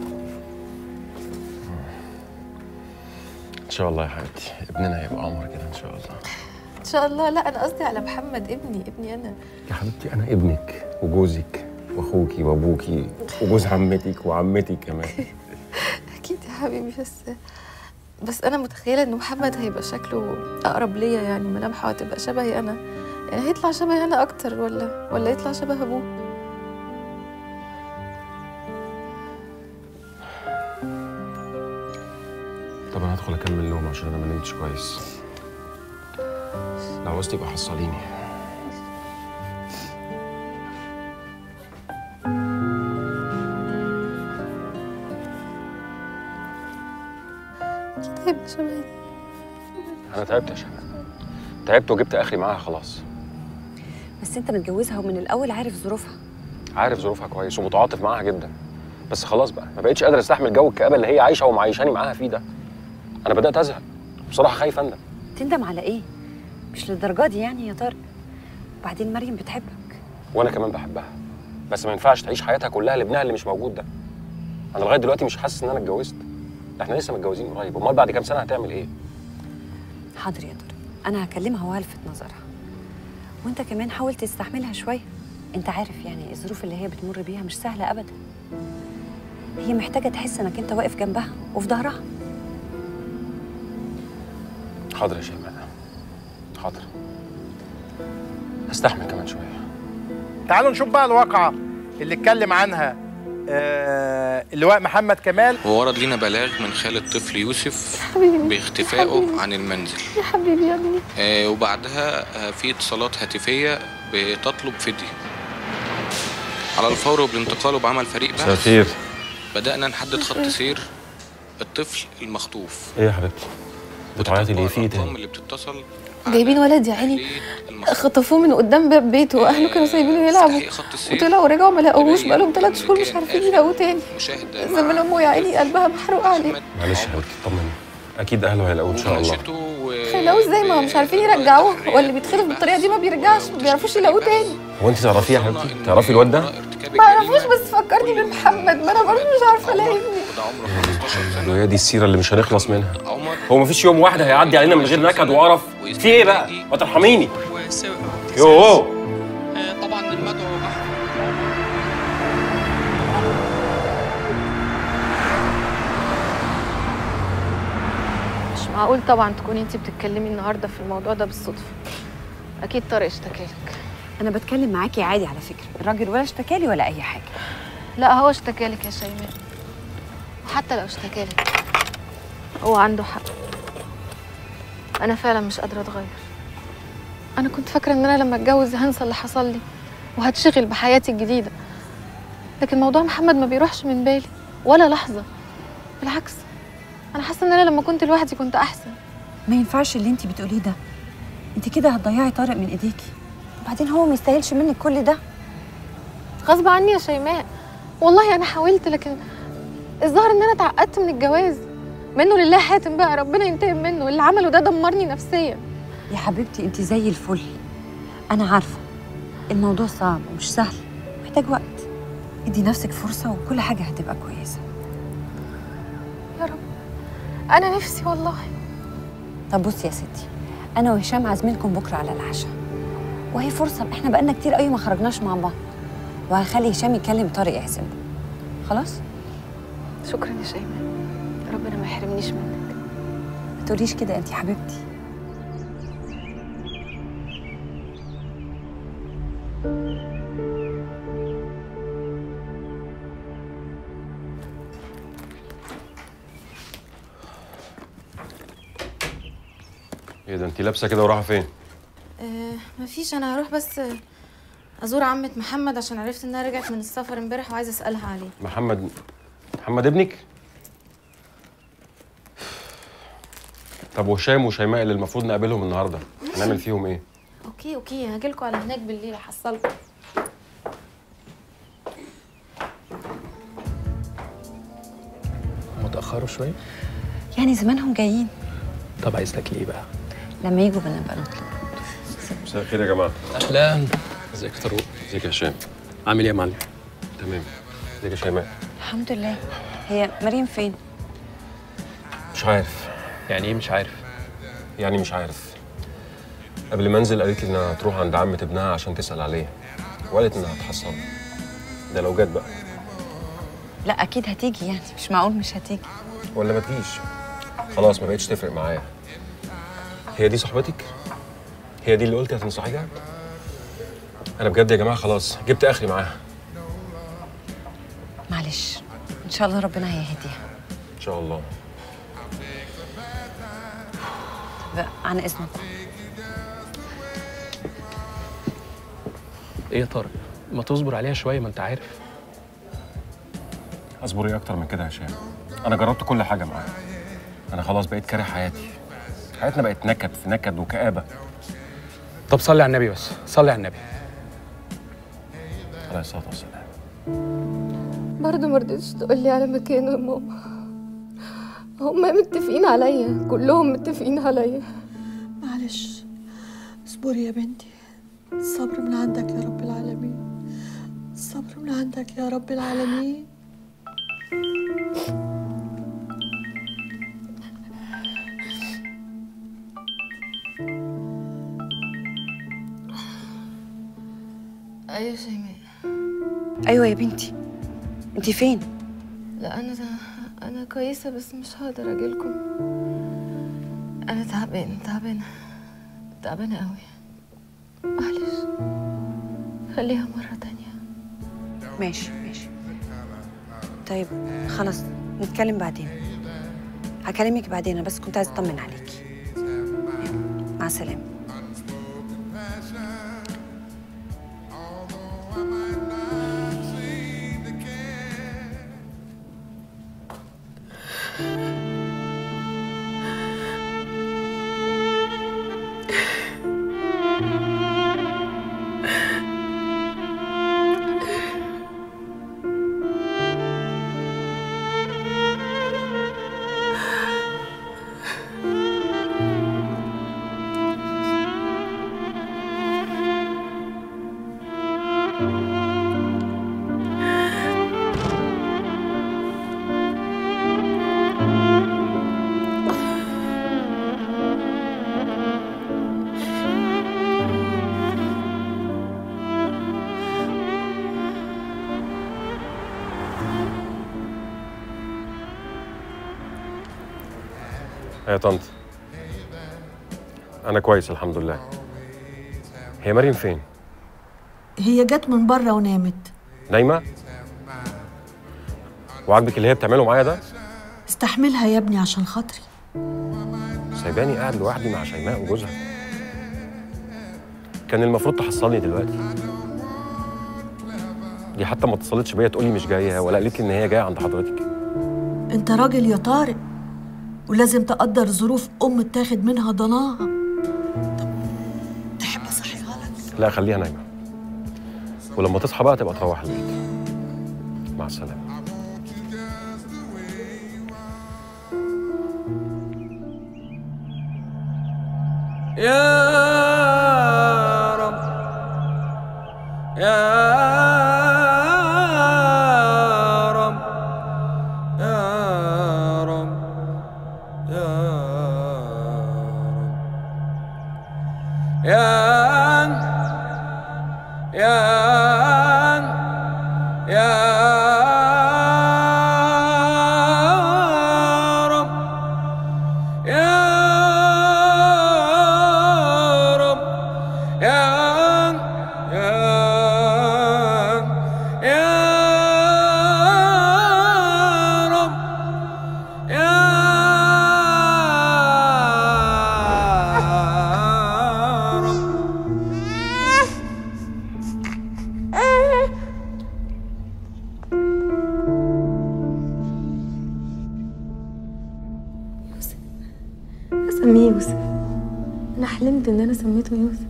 ان شاء الله يا حبيبتي ابننا هيبقى عمر كده ان شاء الله ان شاء الله لا انا قصدي على محمد ابني ابني انا يا حبيبتي انا ابنك وجوزك واخوكي وابوكي وجوز عمتك وعمتي كمان اكيد يا حبيبي بس بس انا متخيله ان محمد هيبقى شكله اقرب ليا يعني ملامحه هتبقى شبهي انا يعني هيطلع شبهي انا اكتر ولا ولا يطلع شبه ابوه طب انا هدخل اكمل نوم عشان انا ما نمتش كويس لو عوزتي يبقى حصليني اكيد هيبقى شبهي انا تعبت يا شباب تعبت وجبت اخري معاها خلاص بس انت متجوزها ومن الاول عارف ظروفها عارف ظروفها كويس ومتعاطف معاها جدا بس خلاص بقى ما بقتش قادر استحمل جو الكآبه اللي هي عايشه ومعيشاني معاها فيه ده انا بدات ازهق بصراحه خايف اندم تندم على ايه مش للدرجه دي يعني يا طارق وبعدين مريم بتحبك وانا كمان بحبها بس ما ينفعش تعيش حياتها كلها لابنها اللي مش موجود ده انا لغايه دلوقتي مش حاسس ان انا اتجوزت ده احنا لسه متجوزين قريب امال بعد كام سنه هتعمل ايه حاضر يا طارق انا هكلمها وهلفت نظرها وانت كمان حاول تستحملها شويه انت عارف يعني الظروف اللي هي بتمر بيها مش سهله ابدا هي محتاجه تحس انك انت واقف جنبها وفي ظهرها حاضر يا شيماء حاضر هستحمل كمان شويه تعالوا نشوف بقى الواقعة اللي اتكلم عنها آه اللواء محمد كمال وورد لنا بلاغ من خال الطفل يوسف حبيبي باختفائه عن المنزل يا حبيبي يا ابني آه وبعدها آه في اتصالات هاتفية بتطلب فدية على الفور وبالانتقال بعمل فريق مساء بحث الخير بدأنا نحدد خط سير الطفل المخطوف ايه يا حبيبتي بتعيطي ليه في ايه تاني اللي بتتصل جايبين ولد يا عيني خطفوه من قدام باب بيته واهله كانوا سايبينه يلعبوا وطلعوا ورجعوا ما لقوهوش بقالهم ثلاث شهور مش عارفين يلاقوه تاني زمان امه يا عيني قلبها محروق عليه معلش يا حبيبتي اطمني اكيد اهله هيلاقوه ان شاء الله هيلاقوه ازاي ما هم مش عارفين يرجعوه واللي بيتخلف بالطريقه دي ما بيرجعش ما بيعرفوش يلاقوه تاني هو انت تعرفيه يا حبيبتي تعرفي الواد ده ما اعرفوش بس فكرني بمحمد ما انا برضه مش عارفه الاقي ابني وهي دي السيره اللي مش هنخلص منها هو مفيش يوم واحد هيعدي علينا من غير نكد وقرف في ايه بقى ما ترحميني يوه طبعا المدعو مش معقول طبعا تكوني انت بتتكلمي النهارده في الموضوع ده بالصدفه اكيد طارق اشتكالك انا بتكلم معاكي عادي على فكره الراجل ولا اشتكالي ولا اي حاجه لا هو اشتكالك يا شيماء وحتى لو اشتكالك هو عنده حق انا فعلا مش قادره اتغير انا كنت فاكره ان انا لما اتجوز هنسى اللي حصل لي وهتشغل بحياتي الجديده لكن موضوع محمد ما بيروحش من بالي ولا لحظه بالعكس انا حاسه ان انا لما كنت لوحدي كنت احسن ما ينفعش اللي انت بتقوليه ده انت كده هتضيعي طارق من ايديكي وبعدين هو ما يستاهلش منك كل ده غصب عني يا شيماء والله انا حاولت لكن الظاهر ان انا اتعقدت من الجواز منه لله حاتم بقى ربنا ينتقم منه اللي عمله ده دمرني نفسيا يا حبيبتي انت زي الفل انا عارفه الموضوع صعب ومش سهل محتاج وقت ادي نفسك فرصه وكل حاجه هتبقى كويسه يا رب انا نفسي والله طب بصي يا ستي انا وهشام عازمينكم بكره على العشاء وهي فرصه احنا بقالنا كتير قوي ما خرجناش مع بعض وهخلي هشام يكلم طارق يعزمه خلاص شكرا يا شيماء ربنا ما يحرمنيش منك ما تقوليش كده انت حبيبتي ايه ده انت لابسه كده ورايحه فين آه مفيش انا هروح بس ازور عمة محمد عشان عرفت انها رجعت من السفر امبارح وعايزه اسالها عليه محمد محمد ابنك طب وهشام وشيماء اللي المفروض نقابلهم النهارده هنعمل فيهم ايه اوكي اوكي هاجيلكوا على هناك بالليل احصلكوا متأخروا شوية يعني زمانهم جايين طب عايز تاكلي ايه بقى؟ لما يجوا بنبقى نطلب مساء الخير يا جماعه أهلا ازيك يا طارق؟ ازيك يا هشام عامل ايه يا معلم؟ تمام ازيك يا شيماء الحمد لله هي مريم فين مش عارف يعني ايه مش عارف يعني مش عارف قبل ما انزل قالت لي انها هتروح عند عمة ابنها عشان تسأل عليه وقالت انها هتحصل ده لو جت بقى لا اكيد هتيجي يعني مش معقول مش هتيجي ولا ما تجيش خلاص ما بقتش تفرق معايا هي دي صاحبتك هي دي اللي قلتي هتنصحيها انا بجد يا جماعه خلاص جبت اخري معاها معلش ان شاء الله ربنا هيهديها ان شاء الله بقى عن اذنكم ايه يا طارق؟ ما تصبر عليها شوية ما انت عارف اصبري اكتر من كده يا هشام انا جربت كل حاجه معاها انا خلاص بقيت كاره حياتي حياتنا بقت نكد في نكد وكآبه طب صلي على النبي بس صلي على النبي عليه الصلاه والسلام برضه ما رضيتش تقولي على مكانه يا ماما هما متفقين عليا كلهم متفقين عليا معلش اصبري يا بنتي الصبر من عندك يا رب العالمين الصبر من عندك يا رب العالمين ايوه شيماء ايوه يا بنتي انت فين لا انا انا كويسه بس مش هقدر اجيلكم انا تعبانه تعبانه تعبانه قوي معلش خليها مره تانية ماشي ماشي طيب خلاص نتكلم بعدين هكلمك بعدين أنا بس كنت عايزه اطمن عليكي يلا، مع السلامه يا طنط انا كويس الحمد لله هي مريم فين هي جت من بره ونامت نايمه وعاجبك اللي هي بتعمله معايا ده استحملها يا ابني عشان خاطري سايباني قاعد لوحدي مع شيماء وجوزها كان المفروض تحصلني دلوقتي دي حتى ما اتصلتش بيا تقولي مش جايه ولا قالت لي ان هي جايه عند حضرتك انت راجل يا طارق ولازم تقدر ظروف ام اتاخد منها ضناها طب تحب اصحيها لك لا خليها نايمه ولما تصحى بقى تبقى تروح البيت مع السلامه يا رب يا رب يا رب يا رب يا يا يا رب يا رب يا يا يا رب يا اسميه يوسف انا حلمت ان انا سميته يوسف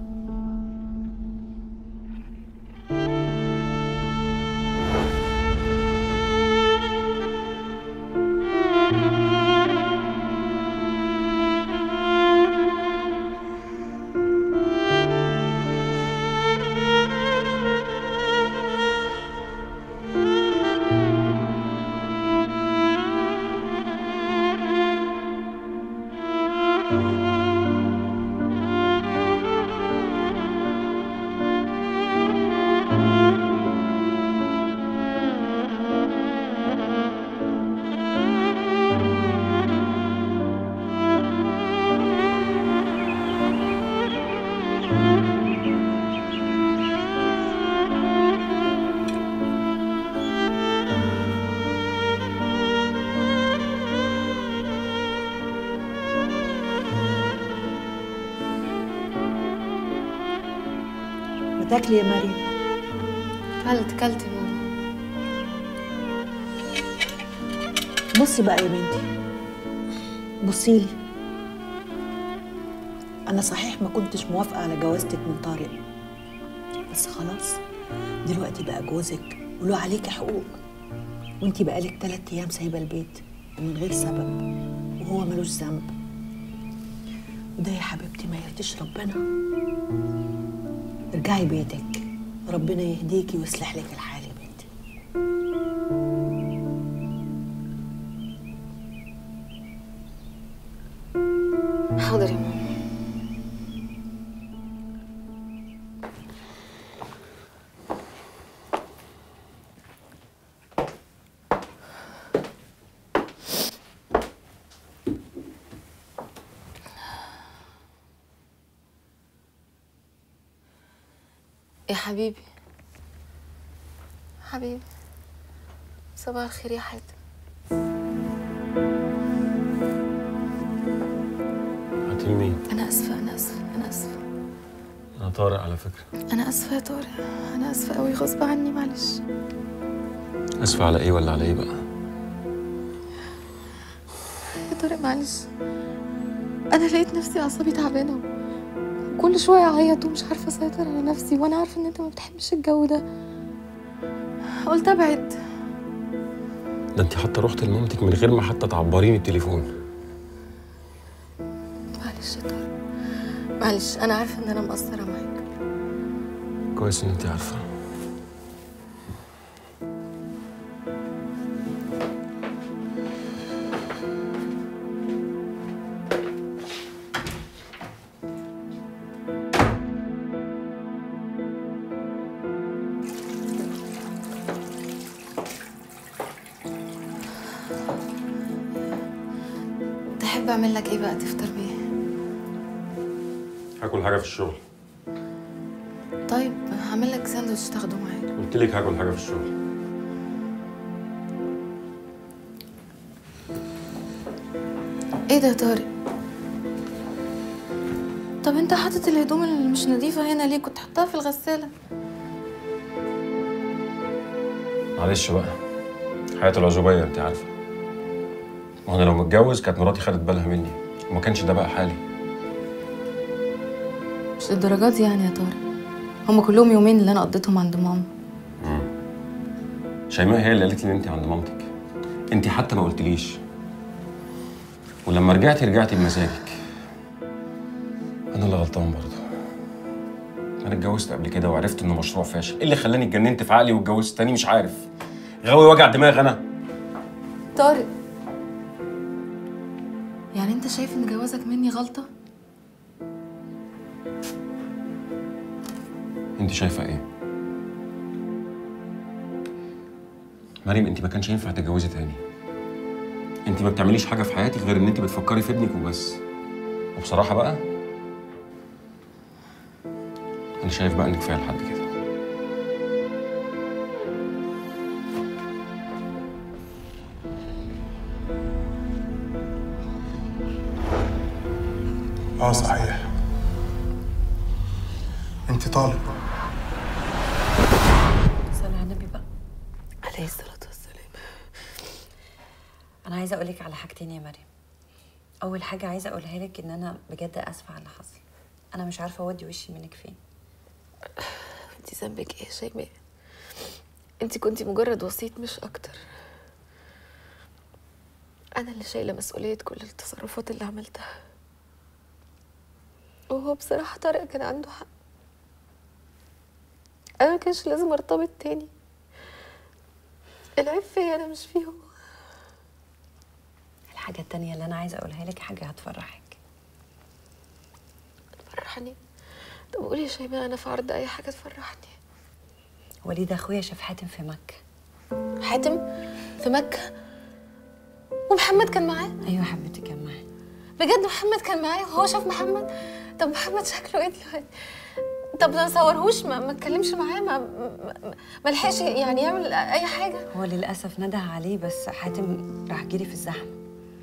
ما تاكلي يا مريم كلت كلت يا ماما بصي بقى يا بنتي بصي لي انا صحيح ما كنتش موافقه على جوازتك من طارق بس خلاص دلوقتي بقى جوزك وله عليكي حقوق وانتي بقالك تلات ايام سايبه البيت ومن غير سبب وهو ملوش ذنب وده يا حبيبتي ما يرضيش ربنا ارجعي بيتك ربنا يهديكي ويصلح لك الحال يا بنتي حاضر يا ماما يا حبيبي حبيبي صباح الخير يا حاتم حاتم مين؟ انا اسفه انا اسفه انا اسفه انا طارق على فكره انا اسفه يا طارق انا اسفه قوي غصب عني معلش اسف على ايه ولا على ايه بقى؟ يا طارق معلش انا لقيت نفسي اعصابي تعبانه كل شويه اعيط ومش عارفه اسيطر على نفسي وانا عارفه ان انت ما بتحبش الجو ده قلت ابعد ده انت حتى رحت لمامتك من غير ما حتى تعبريني التليفون معلش يا طارق معلش انا عارفه ان انا مقصره معاك كويس ان انت عارفه تحب اعمل لك ايه بقى تفطر بيه هاكل حاجه في الشغل طيب هعمل لك ساندوتش تاخده معاك قلت لك هاكل حاجه في الشغل ايه ده يا طارق طب انت حاطط الهدوم اللي مش نظيفه هنا ليه كنت حطها في الغساله معلش بقى حياة العزوبية انت عارفة ما انا لو متجوز كانت مراتي خدت بالها مني وما كانش ده بقى حالي مش للدرجات دي يعني يا طارق هما كلهم يومين اللي انا قضيتهم عند ماما شيماء هي اللي قالت لي ان انت عند مامتك انت حتى ما قلتليش ولما رجعتي رجعتي بمزاجك انا اللي غلطان برضه انا اتجوزت قبل كده وعرفت انه مشروع فاشل ايه اللي خلاني اتجننت في عقلي واتجوزت تاني مش عارف غاوي وجع دماغ انا طارق يعني انت شايف ان جوازك مني غلطه انت شايفه ايه مريم انت ما كانش ينفع تتجوزي تاني انت ما بتعمليش حاجه في حياتك غير ان انت بتفكري في ابنك وبس وبصراحه بقى انا شايف بقى ان كفايه لحد كده اه صحيح انت طالب صلي على النبي بقى عليه الصلاه والسلام انا عايزه اقول لك على حاجتين يا مريم اول حاجه عايزه اقولها لك ان انا بجد اسفه على اللي حصل انا مش عارفه اودي وشي منك فين انت ذنبك ايه يا شيماء انت كنتي مجرد وسيط مش اكتر انا اللي شايله مسؤوليه كل التصرفات اللي عملتها وهو بصراحه طارق كان عنده حق انا ما كانش لازم ارتبط تاني العيب فيا انا مش فيه هو الحاجه التانية اللي انا عايزه اقولها لك حاجه هتفرحك تفرحني طب قولي يا شيماء انا في عرض اي حاجه تفرحني وليد اخويا شاف حاتم في مكه حاتم في مكه ومحمد كان معاه ايوه حبيبتي كان معاه بجد محمد كان معايا وهو شاف محمد طب محمد شكله ايه دلوقتي طب ما صورهوش ما ما اتكلمش معاه ما ما- ما لحقش يعني يعمل اي حاجه هو للاسف نده عليه بس حاتم راح جري في الزحمه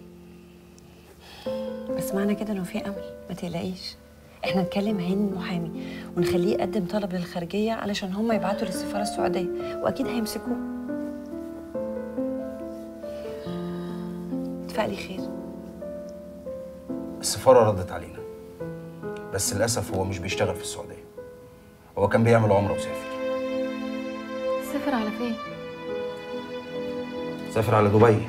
بس معنى كده انه في امل ما تقلقيش احنا نكلم عين المحامي ونخليه يقدم طلب للخارجيه علشان هم يبعتوا للسفاره السعوديه واكيد هيمسكوه اتفقلي خير السفارة ردت علينا بس للأسف هو مش بيشتغل في السعودية هو كان بيعمل عمرة وسافر سافر على فين سافر على دبي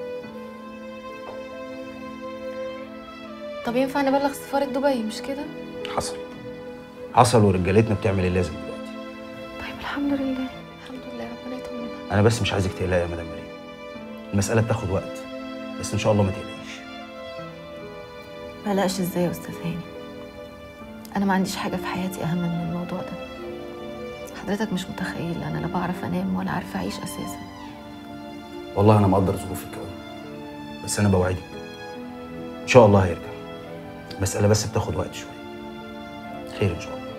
طب ينفع نبلغ سفاره دبي مش كده حصل حصل ورجالتنا بتعمل اللازم دلوقتي طيب الحمد لله الحمد لله ربنا يطمنا أنا بس مش عايزك تقلقي يا مدام مريم المسألة بتاخد وقت بس إن شاء الله ما تقلقيش ما قلقش ازاي يا استاذ هاني انا ما عنديش حاجه في حياتي اهم من الموضوع ده حضرتك مش متخيل انا لا بعرف انام ولا عارفه اعيش اساسا والله أنا مقدر ظروفك أوي بس أنا بوعدك إن شاء الله هيرجع المسألة بس بتاخد وقت شوية خير إن شاء الله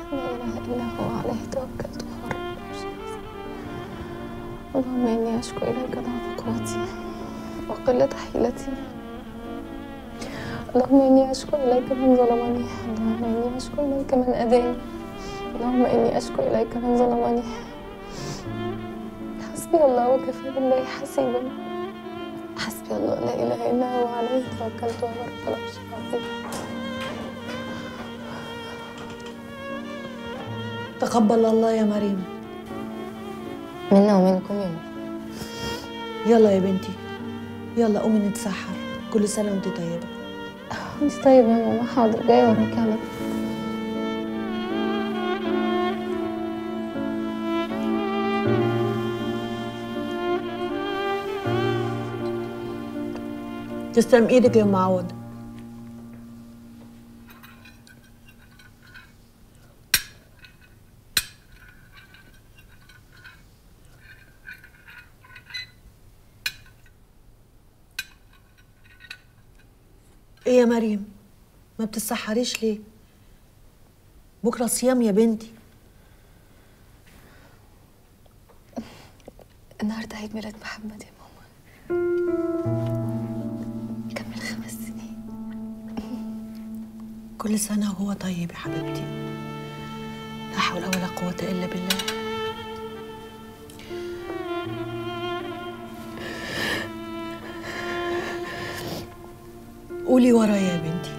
لا إله إلا هو عليه توكلت وهو رب العرش العظيم اللهم إني أشكو إليك ضعف قوتي وقلة حيلتي اللهم إني أشكو إليك من ظلمني اللهم إني أشكو إليك من أذاني اللهم إني أشكو إليك من ظلمني حسبي الله وكفى بالله حسيبا حسبي الله لا إله إلا هو عليه توكلت وهو رب العرش العظيم تقبل الله يا مريم منا ومنكم يا ماما يلا يا بنتي يلا قومي نتسحر كل سنة وانت طيبة انت طيب يا ماما حاضر جاية وراك على تسلم ايدك يا ام عوض ايه يا مريم ما بتتسحريش ليه بكره صيام يا بنتي النهاردة عيد ميلاد محمد يا ماما كمل خمس سنين كل سنة وهو طيب يا حبيبتي لا حول ولا قوة إلا بالله قولي ورايا يا بنتي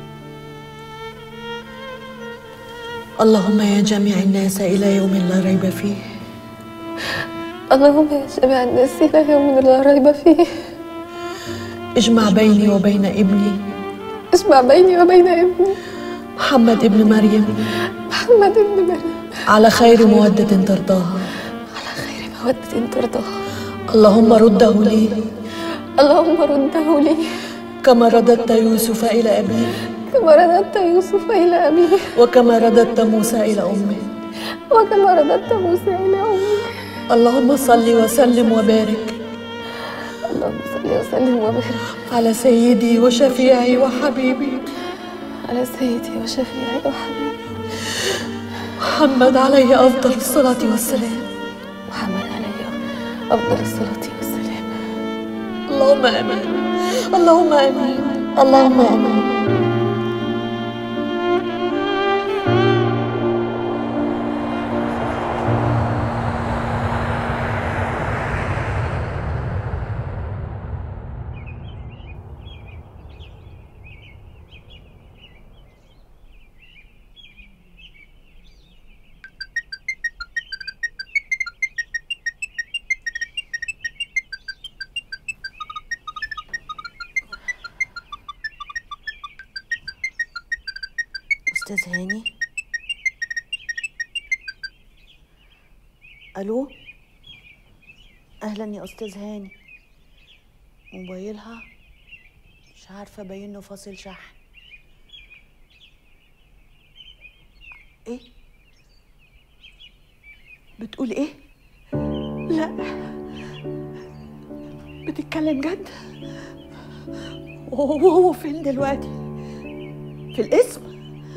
اللهم يا جميع الناس إلى يوم لا ريب فيه اللهم يا جميع الناس إلى يوم لا ريب فيه اجمع بيني وبين ابني اجمع بيني وبين ابني محمد ابن مريم محمد ابن مريم على خير مودة ترضاها خير مودة ترضاها اللهم رده لي اللهم رده لي كما رددت يوسف إلى أبيه كما رددت يوسف إلى أبيه وكما رددت موسى إلى أمه وكما رددت موسى إلى أمه اللهم صل وسلم وبارك اللهم صل وسلم وبارك على سيدي وشفيعي وحبيبي على سيدي وشفيعي وحبيبي محمد عليه أفضل الصلاة والسلام محمد عليه أفضل الصلاة والسلام اللهم آمين اللهم آمين اللهم آمين أستاذ هاني ألو أهلا يا أستاذ هاني موبايلها مش عارفة باينه فاصل شحن إيه بتقول إيه لا بتتكلم جد وهو وهو فين دلوقتي في الاسم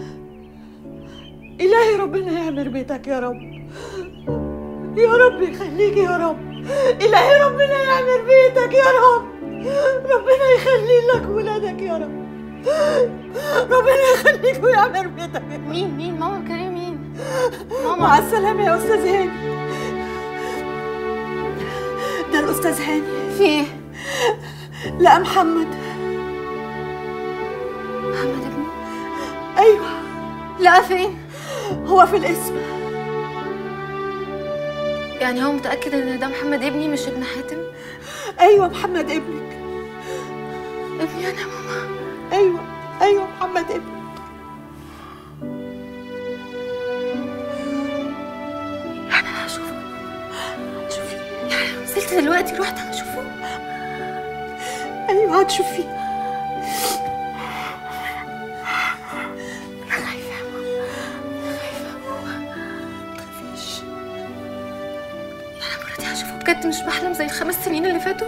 إلهي ربنا يعمر بيتك يا رب يا رب يخليك يا رب إلهي ربنا يعمر بيتك يا رب ربنا يخلي لك ولادك يا رب ربنا يخليك ويعمر بيتك مين مين ماما بتكلمي مين ماما مع السلامة يا أستاذ هاني ده الأستاذ هاني في إيه؟ لا محمد محمد ابني أيوه لا فين هو في الاسم يعني هو متأكد إن ده محمد ابني مش ابن حاتم أيوه محمد ابنك ابني أنا ماما أيوه أيوه محمد ابنك يعني أنا هشوفه شوفي يعني نزلت دلوقتي رحت هشوفه أيوه هتشوفيه أنا خايفة يا ماما أنا خايفة يا ماما متخافيش يعني المرة دي هشوفه بجد مش بحلم زي الخمس سنين اللي فاتوا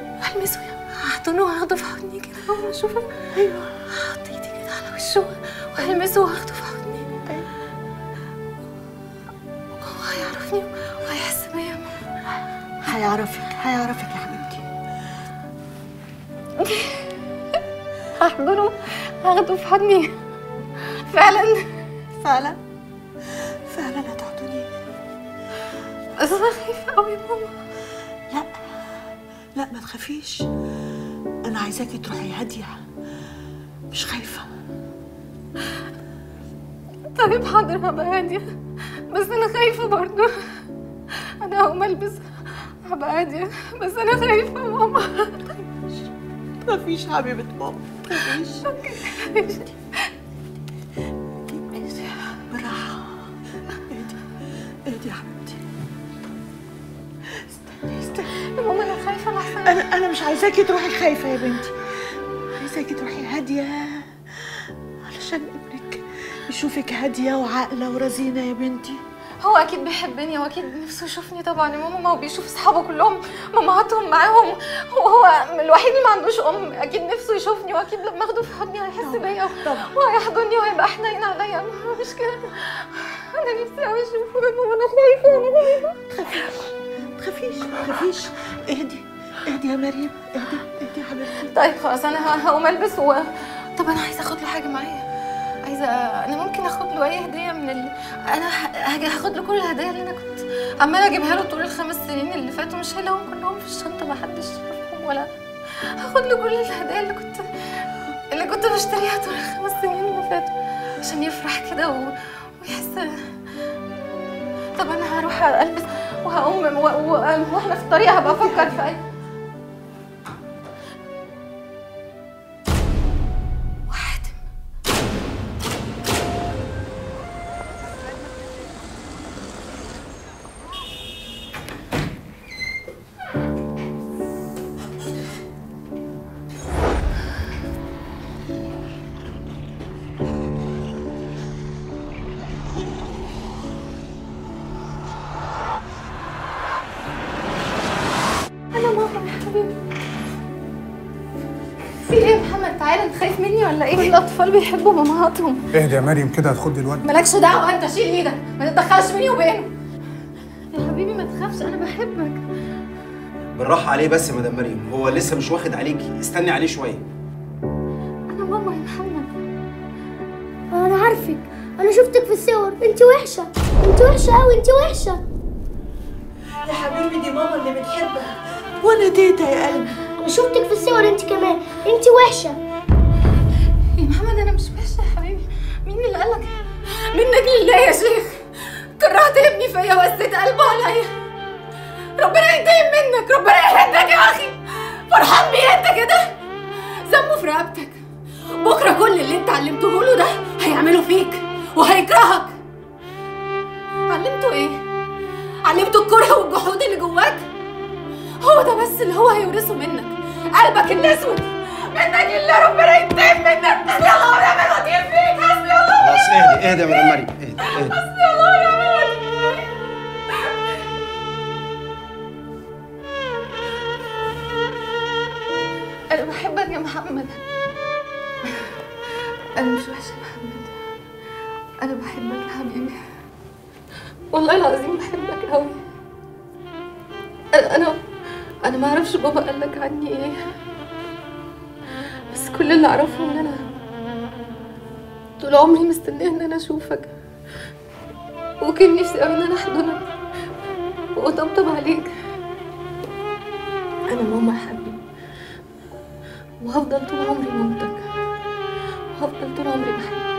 هلمسه يا هحضنه وهاخده في حضني كده أول ما أشوفه أيوه هحط إيدي كده على وشه وهلمسه واخده في حضني هو هيعرفني وهيحس بيا هيعرفك هيعرفك يا حبيبتي هحضنه هاخده في حضني فعلا فعلا فعلا هتحضنيه بس انا خايفه قوي يا ماما لا لا ما تخافيش انا عايزاكي تروحي هاديه مش خايفه طيب حاضر هبقى هادية بس أنا خايفة برضو أنا هقوم ألبس هبقى هادية بس أنا خايفة يا ماما تخافيش حبيبه ماما تخافيش بالراحه اهدي اهدي يا حبيبتي استني استني يا ماما أنا خايفة لحسن انا انا مش عايزاكي تروحي خايفه يا بنتي عايزاكي تروحي هاديه علشان ابنك يشوفك هاديه وعاقله ورزينه يا بنتي هو أكيد بيحبني وأكيد نفسه يشوفني طبعا يا ماما ما هو بيشوف أصحابه كلهم مامهاتهم معاهم هو الوحيد اللي ما عندوش أم أكيد نفسه يشوفني وأكيد لما أخده في حضني هيحس بيا وهيحضني وهيبقى حنين عليا ما هو مش كده أنا نفسي أوي أشوفه يا ماما أنا خايفة أنا خايفة تخافيش تخافيش اهدي اهدي يا مريم اهدي اهدي يا حبيبتي طيب خلاص انا ه- هقوم البس و طب انا عايزه اخد له حاجه معايا عايزه انا ممكن اخد له اي هديه من ال... انا ه- هاجي هاخد له كل الهدايا اللي انا كنت عماله اجيبها له طول الخمس سنين اللي فاتوا مش هلاقيهم كلهم في الشنطه ما حدش شافهم ولا هاخد له كل الهدايا اللي كنت اللي كنت بشتريها طول الخمس سنين اللي فاتوا عشان يفرح كده و... ويحس طب انا هروح البس وهقوم و... و... واحنا في الطريق هبقى افكر في اي انا ماما يا حبيبي في ايه يا محمد تعالى انت خايف مني ولا ايه؟ كل الاطفال بيحبوا مامهاتهم اهدي يا مريم كده هتخضي الواد مالكش دعوه انت شيل ايدك ما تتدخلش بيني وبينه يا حبيبي ما تخافش انا بحبك بالراحه عليه بس يا مدام مريم هو لسه مش واخد عليكي استني عليه شويه انا ماما يا محمد انا عارفك انا شفتك في الصور انت وحشه انت وحشه قوي انت وحشه يا حبيبي دي ماما اللي بتحبك وانا تيتا يا قلبي انا شفتك في الصور انت كمان انت وحشه يا محمد انا مش وحشه يا حبيبي مين اللي قالك منك لله يا شيخ كرهت ابني فيا وقسيت قلبه عليا ربنا ينتقم منك ربنا يهدك يا اخي فرحان بيه انت كده ذنبه في رقبتك بكره كل اللي انت علمته له ده هيعمله فيك وهيكرهك علمته ايه علمته الكره والجحود اللي جواك هو ده بس اللي هو هيورثه منك قلبك الاسود منك لله ربنا ينتقم منك حسبي الله ونعم الوكيل فيك حسبي الله خلاص اهدي اهدي يا مدام مريم اهدي اهدي حسبي الله ونعم الوكيل أنا بحبك يا محمد أنا مش وحشة يا محمد أنا بحبك يا حبيبي والله العظيم بحبك أوي أنا أنا أنا ما أعرفش بابا قال لك عني إيه بس كل اللي أعرفه إن أنا طول عمري مستنية إن أنا أشوفك وكان نفسي أوي إن أنا أحضنك وأطبطب عليك أنا ماما يا حبيبي وهفضل طول عمري مامتك وهفضل طول عمري بحبك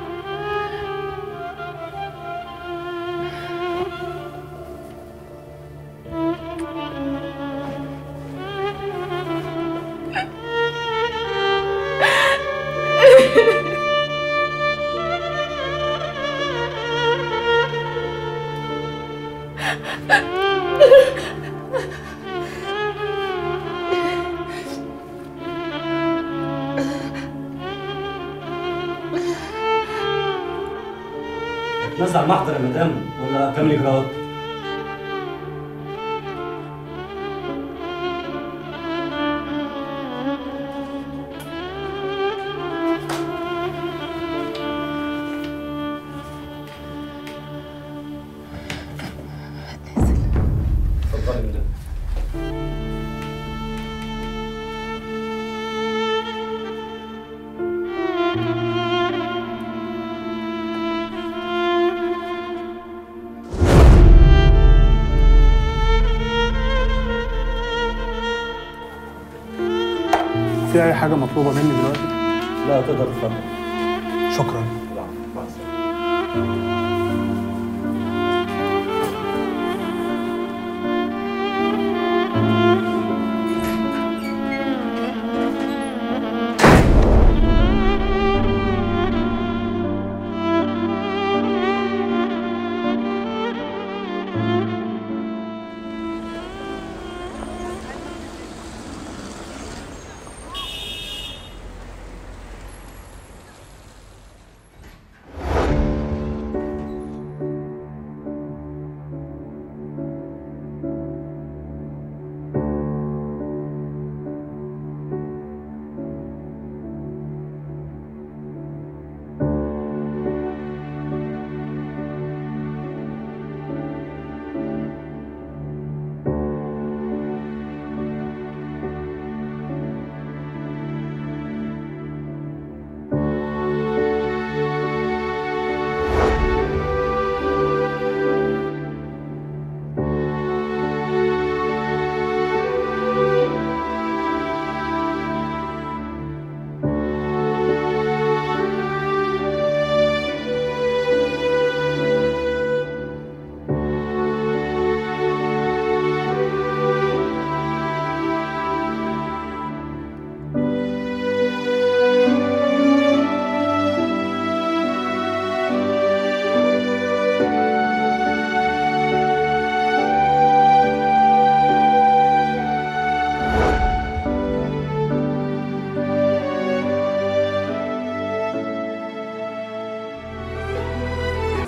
هتنزل المحضر يا مدام ولا كامل اجراءات؟ في اي حاجه مطلوبه مني دلوقتي لا تقدر تفضل شكرا مع السلامه